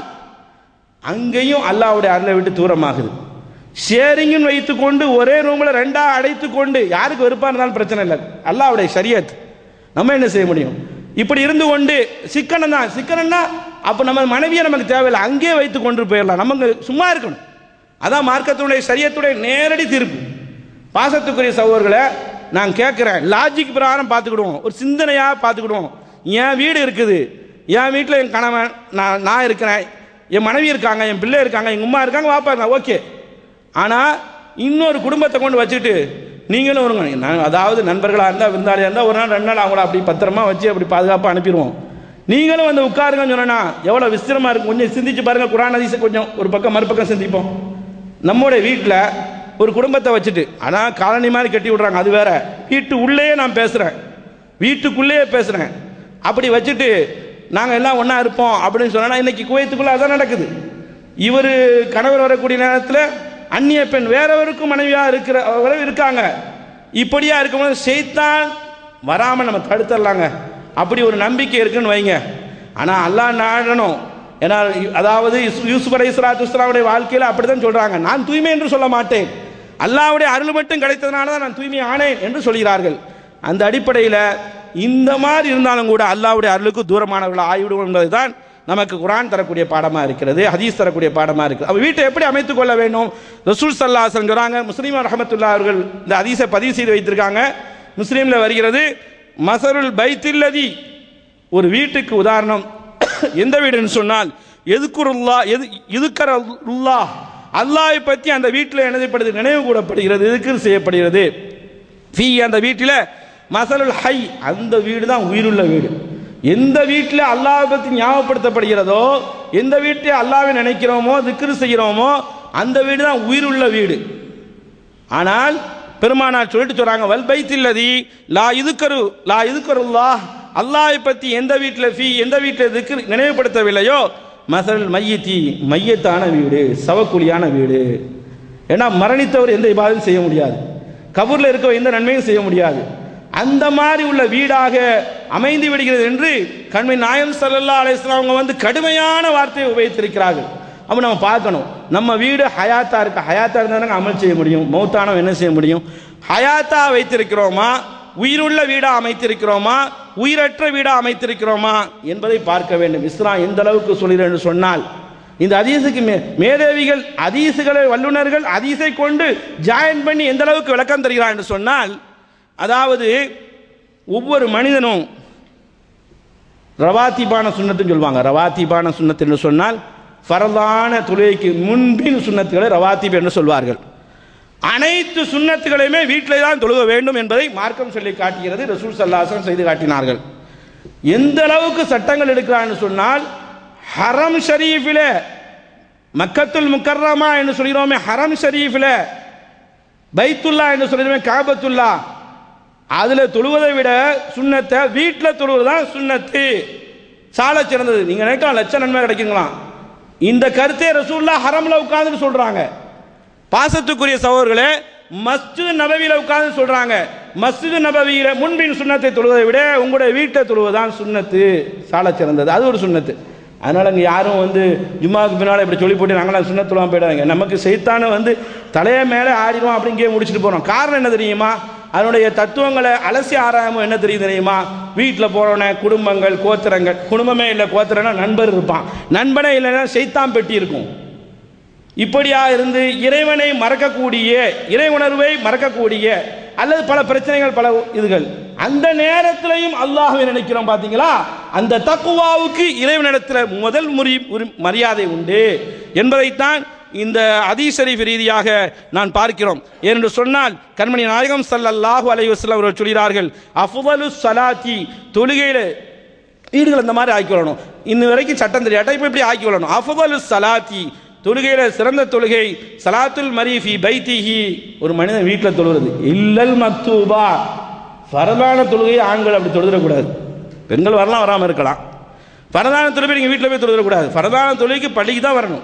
அங்கேயும் அல்லாஹ்வுடைய அருளை விட்டு தூரமாகுது ஷேரிங்னு வைத்துக்கொண்டு ஒரே ரூமில் ரெண்டா அடைத்து கொண்டு யாருக்கு வெறுப்பா இருந்தாலும் பிரச்சனை இல்லை அல்லாஹ்வுடைய ஷரியத் நம்ம என்ன செய்ய முடியும் இப்படி இருந்து கொண்டு சிக்கனம் தான் சிக்கனம்னா அப்போ நம்ம மனைவியை நமக்கு தேவையில்லை அங்கேயே வைத்து கொண்டு போயிடலாம் நமக்கு சும்மா இருக்கணும் அதான் மார்க்கத்தினுடைய சரியத்துடைய நேரடி தீர்ப்பு பாசத்துக்குரிய சகோதரர்களை நான் கேட்குறேன் லாஜிக் பிரகாரம் பார்த்துக்கிடுவோம் ஒரு சிந்தனையாக பார்த்துக்கிடுவோம் என் வீடு இருக்குது என் வீட்டில் என் கணவன் நான் நான் இருக்கிறேன் என் மனைவி இருக்காங்க என் பிள்ளை இருக்காங்க எங்கள் அம்மா இருக்காங்க வாப்பா இருக்காங்க ஓகே ஆனால் இன்னொரு குடும்பத்தை கொண்டு வச்சுட்டு நீங்களும் வருங்க நான் அதாவது நண்பர்களாக இருந்தால் விருந்தாளியாக இருந்தால் ஒரு நாள் ரெண்டு நாள் அவங்கள அப்படி பத்திரமா வச்சு அப்படி பாதுகாப்பாக அனுப்பிடுவோம் நீங்களும் வந்து உட்காருங்கன்னு சொன்னா எவ்வளோ விஸ்திரமா இருக்கும் கொஞ்சம் சிந்திச்சு பாருங்க குரான் ஹதீஸை கொஞ்சம் ஒரு பக்கம் மறுபக்கம் சிந்திப்போம் நம்முடைய வீட்டில் ஒரு குடும்பத்தை வச்சுட்டு ஆனால் காலனி மாதிரி கட்டி விடுறாங்க அது வேற வீட்டு உள்ளேயே நான் பேசுகிறேன் வீட்டுக்குள்ளேயே பேசுகிறேன் அப்படி வச்சுட்டு நாங்கள் எல்லாம் ஒன்றா இருப்போம் அப்படின்னு சொன்னா இன்னைக்கு குவைத்துக்குள்ளே அதான் நடக்குது இவர் கணவர் வரக்கூடிய நேரத்தில் அந்நிய பெண் வேறவருக்கும் மனைவியாக இருக்கிற வரை இருக்காங்க இப்படியா இருக்கும்போது செய்தான் வராமல் நம்ம தடுத்துடலாங்க அப்படி ஒரு நம்பிக்கை இருக்குன்னு வைங்க ஆனால் அல்லாஹ் நாடணும் ஏன்னா அதாவது யூசு- யூசுப் அலை இஸ்லாத்து இஸ்லாமுடைய வாழ்க்கையில் அப்படிதான் சொல்றாங்க நான் தூய்மை என்று சொல்ல மாட்டேன் அல்லாஹ்வுடைய அருள் மட்டும் கிடைத்ததுனால தான் நான் தூய்மை ஆனேன் என்று சொல்கிறார்கள் அந்த அடிப்படையில் இந்த மாதிரி இருந்தாலும் கூட அல்லாஹ்வுடைய அருளுக்கு தூரமானவர்கள் ஆகிவிடும் என்பதுதான் நமக்கு குரான் தரக்கூடிய பாடமா இருக்கிறது ஹதீஸ் தரக்கூடிய பாடமா இருக்குது அப்ப வீட்டை எப்படி அமைத்துக் கொள்ள வேண்டும் ரசூல் சல்லாஹன் சொல்றாங்க முஸ்லீம் ரஹமத்துல்லா அவர்கள் இந்த ஹதீஸை பதிவு செய்து வைத்திருக்காங்க முஸ்லீம்ல வருகிறது மசருல் பைத்தில்லதி ஒரு வீட்டுக்கு உதாரணம் எந்த வீடுன்னு சொன்னால் எதுக்குருல்லா எது இதுக்கருல்லா அல்லாஹை பற்றி அந்த வீட்டில் என்னதைப்படுது நினைவு கூடப்படுகிறது எதுக்கு செய்யப்படுகிறது ஃபீ அந்த வீட்டில் மசலுல் ஹை அந்த வீடு தான் உயிருள்ள வீடு எந்த வீட்டில் அல்லாஹை பற்றி ஞாபகப்படுத்தப்படுகிறதோ எந்த வீட்டில் அல்லாவை நினைக்கிறோமோ திக்ரு செய்கிறோமோ அந்த வீடு தான் உயிருள்ள வீடு ஆனால் பெருமானார் சொல்லிட்டு சொல்றாங்க வல் பைத்தில்லதி லா இதுக்கரு லா இதுக்கருல்லா அல்லாஹை பற்றி எந்த வீட்டில் ஃபீ எந்த வீட்டில் திக்ரு நினைவுபடுத்தவில்லையோ மசல் மையத்தி மையத்தான வீடு சவக்குழியான வீடு ஏன்னா மரணித்தவர் எந்த இபாதையும் செய்ய முடியாது கபூர்ல இருக்க எந்த நன்மையும் செய்ய முடியாது அந்த மாதிரி உள்ள வீடாக அமைந்து விடுகிறது என்று கண்மை நாயம் சல்லல்லா அலைஹிஸ்ஸலாம் அவங்க வந்து கடுமையான வார்த்தையை உபயோகித்திருக்கிறார்கள் அப்போ நம்ம பார்க்கணும் நம்ம வீடு ஹயாத்தா இருக்கு ஹயாத்தா இருந்தால் அமல் செய்ய முடியும் மௌத்தானம் என்ன செய்ய முடியும் ஹயாத்தா வைத்திருக்கிறோமா உயிருள்ள வீடா அமைத்திருக்கிறோமா உயிரற்ற வீடா அமைத்திருக்கிறோமா என்பதை பார்க்க வேண்டும் இஸ்லாம் எந்த அளவுக்கு சொல்கிறேன் என்று சொன்னால் இந்த அதீசுக்கு மே மேதேவிகள் அதீசுகளை வல்லுநர்கள் அதீசை கொண்டு ஜாயின் பண்ணி எந்த அளவுக்கு விளக்கம் தருகிறார் என்று சொன்னால் அதாவது ஒவ்வொரு மனிதனும் ரவாத்திபான சுண்ணத்துன்னு சொல்லுவாங்க ரவாத்திபான சுண்ணத்து என்று சொன்னால் ஃபரதான தொழுகைக்கு முன்பின் சுண்ணத்துகளை ரவாத்திப் என்று சொல்வார்கள் அனைத்து சுன்னத்துகளையுமே வீட்டிலே தான் தொழுக வேண்டும் என்பதை மார்க்கம் சொல்லி காட்டுகிறது ரசூல் சல்லாசன் செய்து காட்டினார்கள் எந்த அளவுக்கு சட்டங்கள் எடுக்கிறான்னு சொன்னால் ஹரம் ஷரீஃபில் மக்கத்துல் முக்கர்ரமா என்று சொல்கிறோமே ஹரம் ஷரீஃபில் பைத்துல்லா என்று சொல்கிறோமே காபத்துல்லா அதில் தொழுவதை விட சுண்ணத்தை வீட்டில் தொழுவது தான் சுண்ணத்து சால சிறந்தது நீங்கள் நினைக்கலாம் லட்ச நன்மை கிடைக்குங்களாம் இந்த கருத்தை ரசூல்லா ஹரம்ல உட்கார்ந்து சொல்றாங்க பாசத்துக்குரிய சகோதரர்களே மஸ்ஜித் நபவியில உட்கார்ந்து சொல்றாங்க மஸ்ஜித் நபவியில முன்பின் சுண்ணத்தை தொழுவதை விட உங்களுடைய வீட்டை தொழுவதுதான் சுண்ணத்து சால சிறந்தது அது ஒரு சுண்ணத்து அதனால இங்க யாரும் வந்து ஜும்மாவுக்கு பின்னால இப்படி சொல்லி போட்டு நாங்களாம் சுண்ணத்துலாம் போயிடாங்க நமக்கு செய்தான வந்து தலைய மேலே ஆடிடுவோம் அப்படிங்கே முடிச்சுட்டு போறோம் காரணம் என்ன தெரியுமா அதனுடைய தத்துவங்களை அலசி ஆராயமோ என்ன தெரியும் தெரியுமா வீட்டில் போறோன்னே குடும்பங்கள் கோத்திரங்கள் குடும்பமே இல்லை கோத்திரம்னா நண்பர் இருப்பான் நண்பனே இல்லைன்னா செய்தான் பெட்டி இருக்கும் இப்படியா இருந்து இறைவனை மறக்கக்கூடிய இறை உணர்வை மறக்கக்கூடிய அல்லது பல பிரச்சனைகள் பல இதுகள் அந்த நேரத்திலையும் அல்லாஹ்வை நினைக்கிறோம் பாத்தீங்களா அந்த தக்குவாவுக்கு இறைவனிடத்தில் முதல் முறி உரி- மரியாதை உண்டு என்பதைத்தான் இந்த அதீசரிஃப் ரீதியாக நான் பார்க்கிறோம் என்று சொன்னால் கண்மணி நாயகம் ஸல்லல்லாஹு அலைஹி வஸல்லம் அவர்கள் சொல்கிறார்கள் அஃதலு ஸலாத்தி தொழுகையில வீடுகள் இந்த மாதிரி ஆக்கி கொள்ளணும் இன்ன வரைக்கும் சட்டம் தெரியாட்டா இப்போ இப்படி ஆக்கி கொள்ளணும் அஃதலு ஸலாத்தி தொழுகையில சிறந்த தொழுகை சலாத்துல் மரீஃபி பைத்திஹி ஒரு மனிதன் வீட்டில் தொழுகிறது இல்லல் மக்தூபா ஃபரதான தொழுகையை ஆண்கள் அப்படி தொழுதக்கூடாது பெண்கள் வரலாம் வராமல் இருக்கலாம் ஃபரதான தொழுகை நீங்கள் வீட்டில் போய் தொழுதக்கூடாது ஃபரதான தொழுகைக்கு பள்ளிக்கு தான் வரணும்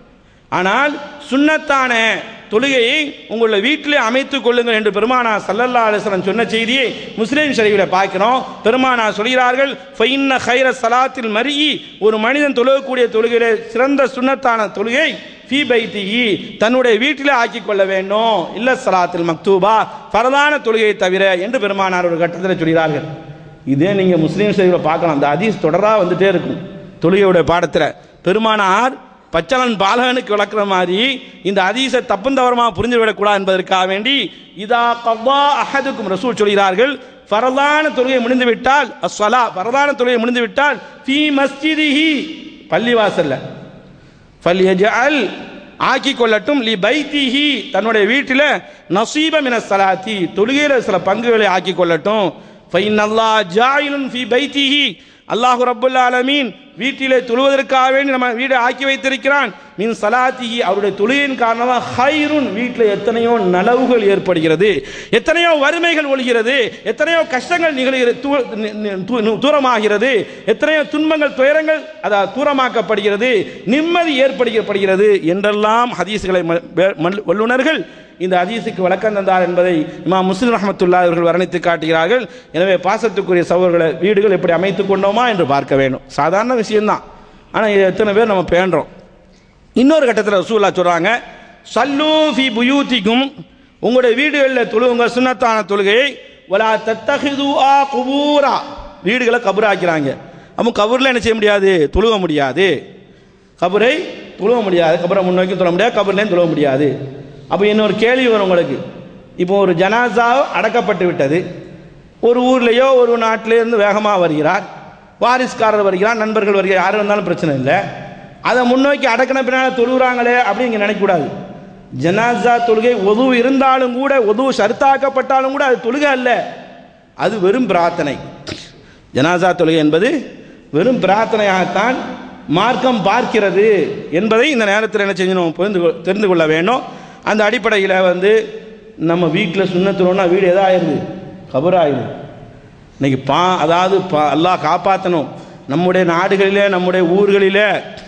ஆனால் சுன்னத்தான தொழுகையை உங்களுடைய வீட்டிலே அமைத்துக் கொள்ளுங்கள் என்று பெருமானா சல்லல்லா அலிஸ்லாம் சொன்ன செய்தியை முஸ்லீம் ஷரீஃபில் பார்க்கிறோம் பெருமானா சொல்கிறார்கள் ஃபைன்ன ஹைர சலாத்தில் மறியி ஒரு மனிதன் தொழுகக்கூடிய தொழுகையிலே சிறந்த சுன்னத்தான தொழுகை ஃபீ பைத்திஹி தன்னுடைய வீட்டிலே ஆக்கிக் கொள்ள வேண்டும் இல்ல சலாத்தில் மக்தூபா பரதான தொழுகையை தவிர என்று பெருமானார் ஒரு கட்டத்தில் சொல்கிறார்கள் இதே நீங்க முஸ்லீம் ஷரீஃபில் பார்க்கலாம் அந்த ஹதீஸ் தொடராக வந்துட்டே இருக்கும் தொழுகையுடைய பாடத்தில் பெருமானார் பச்சலன் பாலகனுக்கு விளக்குற மாதிரி இந்த அதீச தப்புந்தவரமாக புரிஞ்சு விடக்கூடாது என்பதற்காக வேண்டி இதா கவ்வா அஹதுக்கும் ரசூல் சொல்கிறார்கள் ஃபரதான தொழுகை முடிந்து விட்டால் அஸ்வலா ஃபரதான தொழுகை முடிந்து விட்டால் ஃபீ மஸ்ஜிதிஹி பள்ளிவாசல்ல ஃபல்யஜஅல் ஆக்கி கொள்ளட்டும் லி பைத்திஹி தன்னுடைய வீட்டில் நசீப மின ஸலாத்தி தொழுகையில சில பங்குகளை ஆக்கி கொள்ளட்டும் ஃபைன் அல்லாஹ் ஜாயிலுன் ஃபி பைத்திஹி அல்லாஹ் ரப்புல் ஆலமீன் வீட்டிலே தொழுவதற்காக வேண்டி நம்ம வீடை ஆக்கி வைத்திருக்கிறான் மின் சலாத்திஹி அவருடைய தொழுகையின் காரணமாக ஹைருன் வீட்டில் எத்தனையோ நலவுகள் ஏற்படுகிறது எத்தனையோ வறுமைகள் ஒழிகிறது எத்தனையோ கஷ்டங்கள் நிகழ்கிறது தூ- நி- நி- தூ- தூரமாகிறது எத்தனையோ துன்பங்கள் துயரங்கள் அதாவது தூரமாக்கப்படுகிறது நிம்மதி ஏற்படுத்தப்படுகிறது என்றெல்லாம் ஹதீஸ்களை ம- வே- மல்- வல்லுனர்கள் இந்த ஹதீஸுக்கு விளக்கம் தந்தார் என்பதை இமாம் முஸ்லிம் ரஹமத்துல்லா அவர்கள் வர்ணித்து காட்டுகிறார்கள் எனவே பாசத்துக்குரிய சகோதரர்களை வீடுகள் எப்படி அமைத்துக் கொண்டோமா என்று பார்க்க வேண்டும் சாதாரண விஷயம்தான் ஆனால் இது எத்தனை பேர் நம்ம பேண்டுறோம் இன்னொரு கட்டத்தில் ரசூல்லா சொல்றாங்க சல்லூ ஃபி புயூத்திக்கும் உங்களுடைய வீடுகளில் தொழுவுங்க சுன்னத்தான தொழுகையை வலா தத்தஹிது ஆ குபூரா வீடுகளை கபூராக்கிறாங்க அப்போ கபூரில் என்ன செய்ய முடியாது தொழுக முடியாது கபரை தொழுவ முடியாது கபரை முன்னோக்கி தொழ முடியாது கபர்லேயும் தொழுவ முடியாது அப்போ இன்னொரு கேள்வி வரும் உங்களுக்கு இப்போ ஒரு ஜனாசா அடக்கப்பட்டு விட்டது ஒரு ஊர்லேயோ ஒரு நாட்டிலே இருந்து வேகமாக வருகிறார் வாரிஸ்காரர் வருகிறார் நண்பர்கள் வருகிறார் யார் வந்தாலும் பிரச்சனை இல்லை அதை முன்னோக்கி அடக்கின பின்னால் தொழுகிறாங்களே அப்படின்னு இங்கே நினைக்கக்கூடாது ஜனாசா தொழுகை ஒது இருந்தாலும் கூட ஒது சருத்தாக்கப்பட்டாலும் கூட அது தொழுகை அல்ல அது வெறும் பிரார்த்தனை ஜனாசா தொழுகை என்பது வெறும் பிரார்த்தனையாகத்தான் மார்க்கம் பார்க்கிறது என்பதை இந்த நேரத்தில் என்ன செஞ்சணும் புரிந்து கொ- தெரிந்து கொள்ள வேண்டும் அந்த அடிப்படையில் வந்து நம்ம வீட்டில் சுண்ணத்துறோம்னா வீடு எதாயிருது கபராயிருது இன்னைக்கு பா அதாவது பா அல்லாஹ் காப்பாற்றணும் நம்முடைய நாடுகளிலே நம்முடைய ஊர்களிலே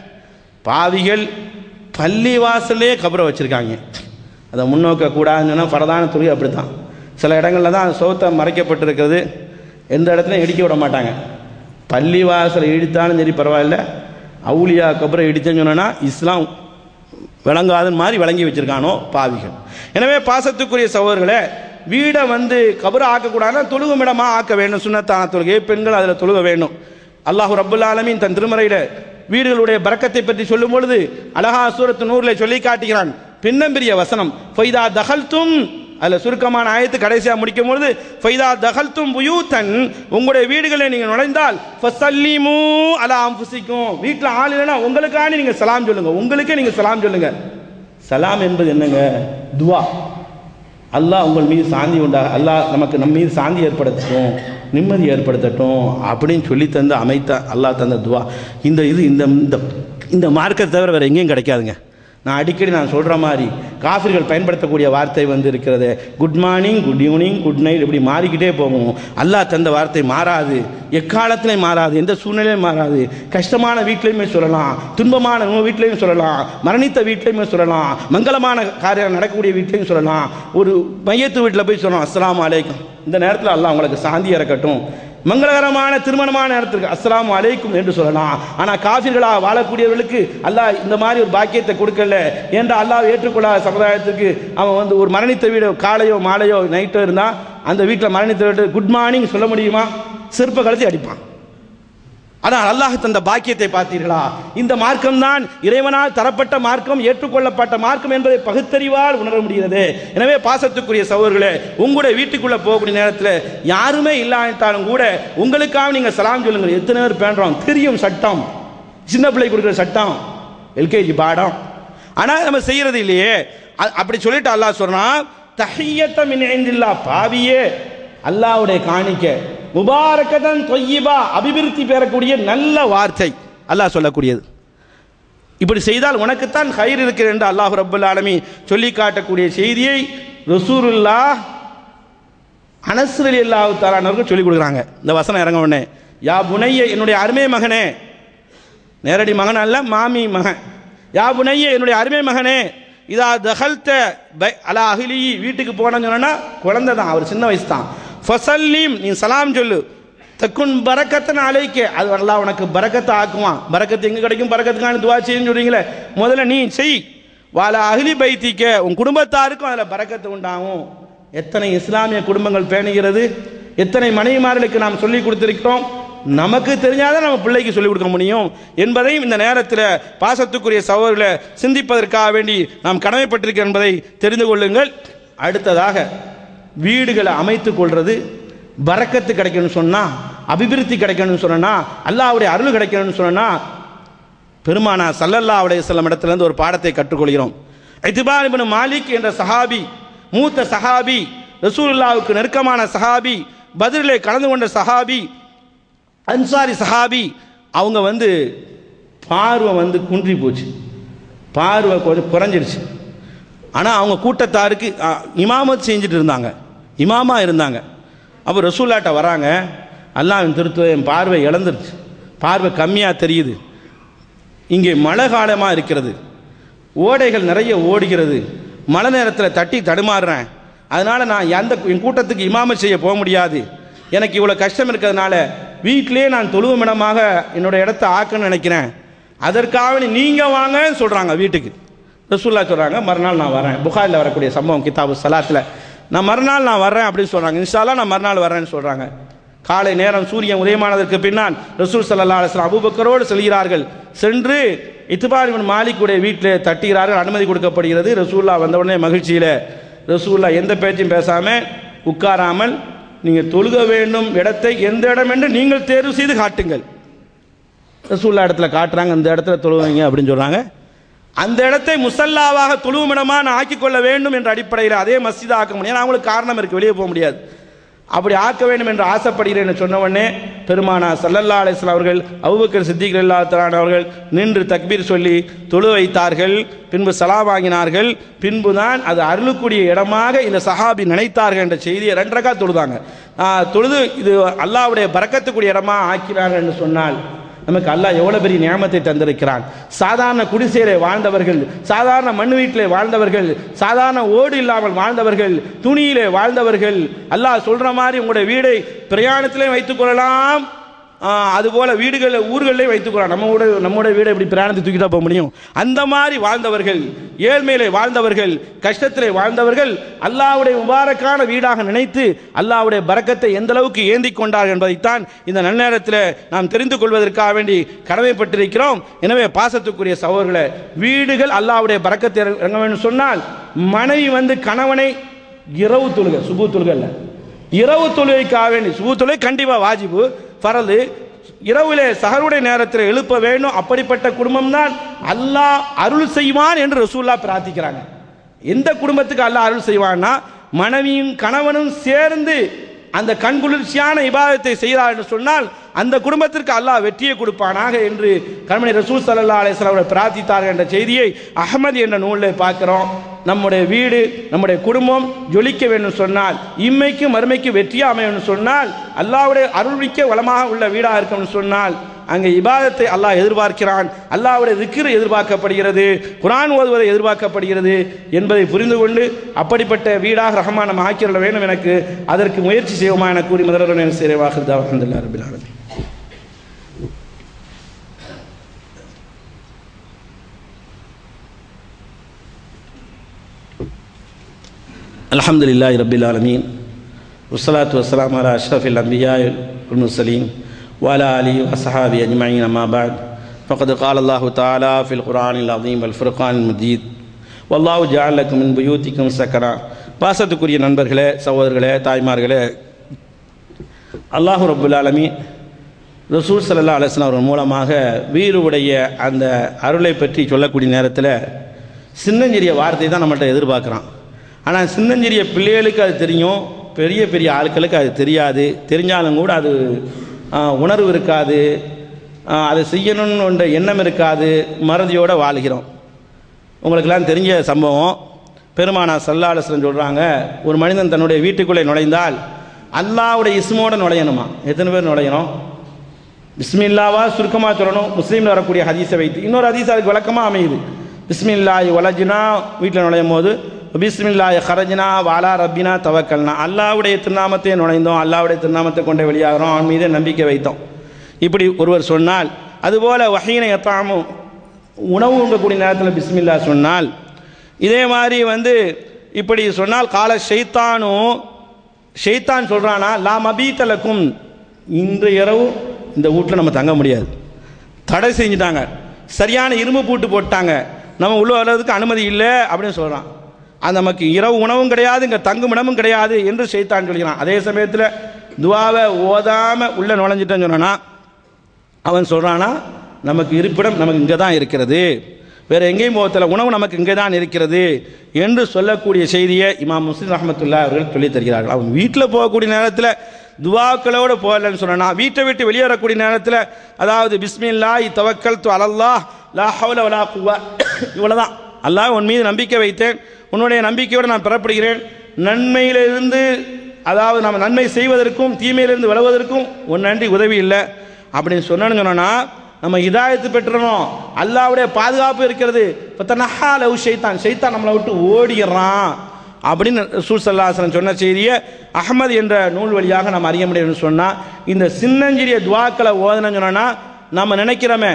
பாவிகள் பள்ளி வாசல்லே கபரை வச்சுருக்காங்க அதை முன்னோக்க கூடாதுன்னு சொன்னால் பரதான தொழில் அப்படி தான் சில இடங்களில் தான் அந்த சோத்தை மறைக்கப்பட்டிருக்கிறது எந்த இடத்துலையும் இடிக்க விட மாட்டாங்க பள்ளி வாசலை இடித்தாலும் சரி பரவாயில்ல அவுலியா கபரை இடித்தேன்னு சொன்னா இஸ்லாம் விளங்காதன் மாதிரி விளங்கி வச்சிருக்கானோ பாவிகள் எனவே பாசத்துக்குரிய சகோதரர்களே வீடை வந்து கபர ஆக்கக்கூடாதுன்னா தொழுகும் இடமா ஆக்க வேண்டும் சுண்ணத்தான தொழுகை பெண்கள் அதில் தொழுக வேண்டும் அல்லாஹ் ரப்புல் ஆலமீன் தன் திருமறையில வீடுகளுடைய பறக்கத்தை பற்றி சொல்லும் பொழுது அழகா சூரத்து நூறில் சொல்லி காட்டுகிறான் பின்னம்பெரிய வசனம் ஃபைதா தகல்தும் அதில் சுருக்கமான ஆயத்து கடைசியாக முடிக்கும் பொழுது ஃபைதா தகல்தும் புயூத்தன் உங்களுடைய வீடுகளை நீங்கள் நுழைந்தால் ஃபசல்லிமு அலா அம்புசிக்கும் வீட்டில் ஆள் இல்லைன்னா உங்களுக்காண்டி நீங்கள் சலாம் சொல்லுங்க உங்களுக்கே நீங்கள் சலாம் சொல்லுங்க சலாம் என்பது என்னங்க துவா அல்லாஹ் உங்கள் மீது சாந்தி உண்டா அல்லாஹ் நமக்கு நம்ம மீது சாந்தி ஏற்படுத்தட்டும் நிம்மதி ஏற்படுத்தட்டும் அப்படின்னு சொல்லி தந்து அமைத்த அல்லாஹ் தந்த துவா இந்த இது இந்த இந்த இந்த மார்க்கத்தை தவிர வேறு எங்கேயும் கிடைக்காதுங்க நான் அடிக்கடி நான் சொல்கிற மாதிரி காஃபிர்கள் பயன்படுத்தக்கூடிய வார்த்தை வந்து இருக்கிறது good morning good evening good night இப்படி மாறிக்கிட்டே போகும் அல்லாஹ் தந்த வார்த்தை மாறாது எக்காலத்திலையும் மாறாது எந்த சூழ்நிலையும் மாறாது கஷ்டமான வீட்லையுமே சொல்லலாம் துன்பமான வீட்லையும் சொல்லலாம் மரணித்த வீட்லையுமே சொல்லலாம் மங்களமான காரியம் நடக்கக்கூடிய வீட்லையும் சொல்லலாம் ஒரு மையத்து வீட்டில் போய் சொல்லலாம் அஸ்ஸலாமு அலைக்கும் இந்த நேரத்தில் அல்லாஹ் உங்களுக்கு சாந்தி இறக்கட்டும் மங்களகரமான திருமணமான நேரத்திற்கு அஸ்ஸலாமு அலைக்கும் என்று சொல்லலாம் ஆனால் காஃபிர்களாக வாழக்கூடியவர்களுக்கு அல்லாஹ் இந்த மாதிரி ஒரு பாக்கியத்தை கொடுக்கல என்ற அல்லாஹ் ஏற்றுக்கொள்ளாத சமுதாயத்துக்கு அவன் வந்து ஒரு மரணித்த வீடு காலையோ மாலையோ நைட்டோ இருந்தால் அந்த வீட்டில் மரணித்த வீட்டு குட் மார்னிங் சொல்ல முடியுமா செருப்பை கழிச்சு அடிப்பான் ஆனால் அல்லாஹ் தந்த பாக்கியத்தை பார்த்தீர்களா இந்த மார்க்கம் தான் இறைவனால் தரப்பட்ட மார்க்கம் ஏற்றுக்கொள்ளப்பட்ட மார்க்கம் என்பதை பகுத்தறிவால் உணர முடிகிறது எனவே பாசத்துக்குரிய சகோதரர்களே உங்களுடைய வீட்டுக்குள்ள போகக்கூடிய நேரத்தில் யாருமே இல்லாவிட்டாலும் கூட உங்களுக்காக நீங்க சலாம் சொல்லுங்கள் எத்தனை பேர் பேண்டுறோம் தெரியும் சட்டம் சின்ன பிள்ளை கொடுக்குற சட்டம் எல்கேஜி பாடம் ஆனால் நம்ம செய்யறது இல்லையே அ- அப்படி சொல்லிட்டு அல்லாஹ் சொல்றான் தஹியத்தம் இணைந்தில்லா பாவியே அல்லாஹ்வுடைய காணிக்க முபாரக்கதன் தொய்யிபா அபிவிருத்தி பெறக்கூடிய நல்ல வார்த்தை அல்லாஹ் சொல்லக்கூடியது இப்படி செய்தால் உனக்குத்தான் கயிறு இருக்கிறது என்று அல்லாஹ் ரப்பல் ஆலமீ சொல்லி காட்டக்கூடிய செய்தியை ரசூலுல்லா அனஸ்ரலி அல்லாஹு தாலானவர்கள் சொல்லிக் கொடுக்குறாங்க இந்த வசனம் இறங்க உடனே யா புனைய என்னுடைய அருமை மகனே நேரடி மகன் அல்ல மாமி மகன் யா புனைய என்னுடைய அருமை மகனே இதா தகல்த பை அலா அகிலி வீட்டுக்கு போனேன்னு சொன்னா குழந்தை தான் அவர் சின்ன வயசு தான் ஃபசல்லீம் நீ சலாம் சொல்லு தக்குன் பரக்கத்தன் அழைக்க அது அல்லாஹ் உனக்கு பரக்கத்தை ஆக்குவான் பரக்கத்து எங்க கிடைக்கும் பரக்கத்துக்கான துவா செய்யுன்னு சொல்றீங்களே முதல்ல நீ செய் வாழ அகிலி பைத்திக்க உன் குடும்பத்தாருக்கும் அதில் பரக்கத்து உண்டாகும் எத்தனை இஸ்லாமிய குடும்பங்கள் பேணுகிறது எத்தனை மனைவிமார்களுக்கு நாம் சொல்லி கொடுத்திருக்கிறோம் நமக்கு தெரிஞ்சாதான் நம்ம பிள்ளைக்கு சொல்லிக் கொடுக்க முடியும் என்பதையும் இந்த நேரத்தில் பாசத்துக்குரிய சகோதரர்களை சிந்திப்பதற்காக வேண்டி நாம் கடமைப்பட்டிருக்கிறோம் என்பதை தெரிந்து கொள்ளுங்கள் அடுத்ததாக வீடுகளை அமைத்துக் கொள்றது பரக்கத்து கிடைக்கணும்னு சொன்னா அபிவிருத்தி கிடைக்கணும்னு சொன்னா அல்லாஹ்வுடைய அருள் கிடைக்கணும்னு சொன்னா பெருமானா சல்லல்லா அலைஹி வஸல்லம் இடத்திலிருந்து ஒரு பாடத்தை கற்றுக்கொள்கிறோம் இத்பான் இப்னு மாலிக் என்ற சஹாபி மூத்த சஹாபி ரசூலுல்லாவுக்கு நெருக்கமான சஹாபி பதிலே கலந்து கொண்ட சஹாபி அன்சாரி சஹாபி அவங்க வந்து பார்வை வந்து குன்றி போச்சு பார்வை கொஞ்சம் குறைஞ்சிருச்சு ஆனால் அவங்க கூட்டத்தாருக்கு அ, இமாமத் செஞ்சுட்டு இருந்தாங்க இமாமா இருந்தாங்க அப்போ ரசூல்லாட்ட வராங்க அல்லாஹ்வின் திருத்துவ என் பார்வை இழந்துருச்சு பார்வை கம்மியாக தெரியுது இங்கே மழை காலமாக இருக்கிறது ஓடைகள் நிறைய ஓடுகிறது மழை நேரத்தில் தட்டி தடுமாறுறேன் அதனால் நான் எந்த என் கூட்டத்துக்கு இமாம செய்ய போக முடியாது எனக்கு இவ்வளோ கஷ்டம் இருக்கிறதுனால வீட்டிலேயே நான் தொழுவும் இடமாக என்னோட இடத்த ஆக்கணும்னு நினைக்கிறேன் அதற்காக நீங்கள் வாங்கன்னு சொல்கிறாங்க வீட்டுக்கு ரசூல்லா சொல்கிறாங்க மறுநாள் நான் வரேன் புகாரில் வரக்கூடிய சம்பவம் கிதாபு சலாத்தில் நான் மறுநாள் நான் வர்றேன் அப்படின்னு சொல்கிறாங்க இன்ஷால்லா நான் மறுநாள் வரேன்னு சொல்கிறாங்க காலை நேரம் சூரியன் உதயமானதற்கு பின்னால் ரசூல் சல்லா அலுவலாம் அபூபக்கரோடு செல்கிறார்கள் சென்று இத்துபார் இவன் மாலிக்குடைய வீட்டில் தட்டுகிறார்கள் அனுமதி கொடுக்கப்படுகிறது ரசூல்லா வந்தவுடனே மகிழ்ச்சியில் ரசூல்லா எந்த பேச்சும் பேசாமல் உட்காராமல் நீங்கள் தொழுக வேண்டும் இடத்தை எந்த இடம் என்று நீங்கள் தேர்வு செய்து காட்டுங்கள் ரசூல்லா இடத்துல காட்டுறாங்க இந்த இடத்துல தொழுவீங்க அப்படின்னு சொல்றாங்க அந்த இடத்தை முசல்லாவாக தொழுவும் இடமா நான் ஆக்கிக் கொள்ள வேண்டும் என்ற அடிப்படையில் அதே மஸ்ஜிதா ஆக்க முடியும் ஏன்னா அவங்களுக்கு காரணம் இருக்கு வெளியே போக முடியாது அப்படி ஆக்க வேண்டும் என்று ஆசைப்படுகிறேன் என்று சொன்ன உடனே பெருமானா சல்லல்லா அலிஸ்லாம் அவர்கள் அபுபக்கர் சித்திக் அல்லா அவர்கள் நின்று தக்பீர் சொல்லி தொழு வைத்தார்கள் பின்பு சலாம் வாங்கினார்கள் பின்பு தான் அது அருளுக்குரிய இடமாக இந்த சஹாபி நினைத்தார்கள் என்ற செய்தியை ரெண்டரைக்கா தொழுதாங்க ஆ, தொழுது இது அல்லாஹ்வுடைய பறக்கத்துக்குரிய இடமா ஆக்கினார்கள் என்று சொன்னால் நமக்கு அல்லாஹ் எவ்வளவு பெரிய நியமத்தை தந்திருக்கிறான் சாதாரண குடிசையிலே வாழ்ந்தவர்கள் சாதாரண மண் வீட்டிலே வாழ்ந்தவர்கள் சாதாரண ஓடு இல்லாமல் வாழ்ந்தவர்கள் துணியிலே வாழ்ந்தவர்கள் அல்லாஹ் சொல்ற மாதிரி உங்களுடைய வீடை பிரயாணத்திலே வைத்துக் கொள்ளலாம் ஆ, அதுபோல வீடுகளில் ஊர்களிலே வைத்துக் கொள்ளலாம் நம்ம கூட நம்முடைய வீடை இப்படி பிரயாணத்தை தூக்கிட்டா போக முடியும் அந்த மாதிரி வாழ்ந்தவர்கள் ஏழ்மையிலே வாழ்ந்தவர்கள் கஷ்டத்திலே வாழ்ந்தவர்கள் அல்லாஹ்வுடைய முபாரக்கான வீடாக நினைத்து அல்லாஹ்வுடைய பரக்கத்தை எந்த அளவுக்கு ஏந்தி கொண்டார் என்பதைத்தான் இந்த நன்னேரத்தில் நாம் தெரிந்து கொள்வதற்காக வேண்டி கடமைப்பட்டிருக்கிறோம் எனவே பாசத்துக்குரிய சகோதரர்களே வீடுகள் அல்லாஹ்வுடைய பரக்கத்தை இறங்க வேண்டும் சொன்னால் மனைவி வந்து கணவனை இரவு தொழுக சுபு தொழுகல்ல இரவு தொழுகைக்காக வேண்டி சுபு தொழுகை கண்டிப்பாக வாஜிபு ஃபரது இரவிலே சஹருடைய நேரத்தில் எழுப்ப வேண்டும் அப்படிப்பட்ட குடும்பம் தான் அல்லாஹ் அருள் செய்வான் என்று ரசூல்லா பிரார்த்திக்கிறாங்க எந்த குடும்பத்துக்கு அல்லாஹ் அருள் செய்வான்னா மனைவியும் கணவனும் சேர்ந்து அந்த கண்குளிர்ச்சியான இபாதத்தை செய்கிறார் என்று சொன்னால் அந்த குடும்பத்திற்கு அல்லாஹ் வெற்றியை கொடுப்பானாக என்று கண்மணி ரசூல் சல்லா அலிஸ்லாம் அவர்கள் பிரார்த்தித்தார்கள் என்ற செய்தியை அகமது என்ற நூலில் பார்க்கிறோம் நம்முடைய வீடு நம்முடைய குடும்பம் ஜொலிக்க வேண்டும் சொன்னால் இம்மைக்கும் மறுமைக்கும் வெற்றியாக அமையும் சொன்னால் அல்லாவுடைய அருள்மிக்க வளமாக உள்ள வீடாக இருக்கும்னு சொன்னால் அங்கே இபாதத்தை அல்லாஹ் எதிர்பார்க்கிறான் அல்லாஹ்வுடைய திக்ர் எதிர்பார்க்கப்படுகிறது குரான் ஓதுவதை எதிர்பார்க்கப்படுகிறது என்பதை புரிந்து கொண்டு அப்படிப்பட்ட வீடாக ரஹ்மான் நம்ம ஆக்கிரல வேண்டும் எனக்கு அதற்கு முயற்சி செய்வோமா என கூறி முதல்வர் சேரவாக அலமதுல்லா ரபில் ஆலமீன் الحمد لله رب العالمين والصلاة والسلام على أشرف الأنبياء والمرسلين وعلى آله وصحابه أجمعين أما بعد فقد قال الله تعالى في القرآن العظيم والفرقان المجيد والله جعل لكم من بيوتكم سكنا பாசத்துக்குரிய நண்பர்களே சகோதரர்களே தாய்மார்களே அல்லாஹு ரபுல் ஆலமி ரசூல் சல்லா அலுவலாம் அவர்கள் மூலமாக வீருடைய அந்த அருளை பற்றி சொல்லக்கூடிய நேரத்தில் சின்னஞ்சிறிய வார்த்தை தான் நம்மள்ட்ட எதிர்பார்க்குறான் ஆனால் சின்னஞ்சிறிய பிள்ளைகளுக்கு அது தெரியும் பெரிய பெரிய ஆட்களுக்கு அது தெரியாது தெரிஞ்சாலும் கூட அது ஆ, உணர்வு இருக்காது ஆ, அதை செய்யணும்னு என்ற எண்ணம் இருக்காது மறதியோடு வாழ்கிறோம் உங்களுக்கெல்லாம் தெரிஞ்ச சம்பவம் பெருமானா சல்லாலசன் சொல்கிறாங்க ஒரு மனிதன் தன்னுடைய வீட்டுக்குள்ளே நுழைந்தால் அல்லாவுடைய இஸ்மோட நுழையணுமா எத்தனை பேர் நுழையணும் பிஸ்மில்லாவா சுருக்கமாக சொல்லணும் முஸ்லீமில் வரக்கூடிய ஹதீஸை வைத்து இன்னொரு ஹதீஸ் அதுக்கு விளக்கமாக அமையுது பிஸ்மில்லாய் வலஜினா வீட்டில் நுழையும் போது பிஸ்மில்லாய் ஹரஜினா வாலா ரப்பினா தவக்கல்னா அல்லாவுடைய திருநாமத்தை நுழைந்தோம் அல்லாவுடைய திருநாமத்தை கொண்டு வெளியாகிறோம் அவன் மீது நம்பிக்கை வைத்தோம் இப்படி ஒருவர் சொன்னால் அதுபோல் வஹீனை எத்தாமும் உணவு உங்கக்கூடிய நேரத்தில் பிஸ்மில்லா சொன்னால் இதே மாதிரி வந்து இப்படி சொன்னால் கால ஷைத்தானும் ஷைத்தான் சொல்கிறானா லா மபீத்தலக்கும் இன்று இரவு இந்த வீட்டில் நம்ம தங்க முடியாது தடை செஞ்சுட்டாங்க சரியான இரும்பு பூட்டு போட்டாங்க நம்ம உள்ள வர்றதுக்கு அனுமதி இல்லை அப்படின்னு சொல்கிறான் அது நமக்கு இரவு உணவும் கிடையாது இங்கே தங்கும் இடமும் கிடையாது என்று ஷைத்தான் சொல்கிறான் அதே சமயத்தில் துவாவை ஓதாமல் உள்ளே நுழைஞ்சிட்டேன்னு சொன்னானா அவன் சொல்கிறானா நமக்கு இருப்பிடம் நமக்கு இங்கே தான் இருக்கிறது வேறு எங்கேயும் போகத்தில் உணவு நமக்கு இங்கே தான் இருக்கிறது என்று சொல்லக்கூடிய செய்தியை இமாம் முஸ்லிம் ரஹமத்துல்லா அவர்கள் சொல்லித் தருகிறார்கள் அவன் வீட்டில் போகக்கூடிய நேரத்தில் துவாக்களோடு போகலன்னு சொன்னா வீட்டை விட்டு வெளியேறக்கூடிய நேரத்தில் அதாவது பிஸ்மில்லா தவக்கல் து அலல்லாஹ் லா ஹவுல வலா குவா இவ்வளோதான் அல்லாஹ் உன் மீது நம்பிக்கை வைத்தேன் உன்னுடைய நம்பிக்கையோடு நான் பெறப்படுகிறேன் நன்மையிலிருந்து அதாவது நம்ம நன்மை செய்வதற்கும் தீமையிலிருந்து விலகுவதற்கும் உன் நன்றி உதவி இல்லை அப்படின்னு சொன்னேன்னு சொன்னோன்னா நம்ம இதாயத்து பெற்றுறோம் அல்லாவுடைய பாதுகாப்பு இருக்கிறது இப்போ தனஹா லவ் ஷைத்தான் ஷைத்தான் நம்மளை விட்டு ஓடிடுறான் அப்படின்னு ரசூல் சல்லாஹன் சொன்ன செய்தியை அகமது என்ற நூல் வழியாக நம்ம அறிய முடியும்னு சொன்னால் இந்த சின்னஞ்சிறிய துவாக்களை ஓதணும்னு சொன்னோன்னா நம்ம நினைக்கிறோமே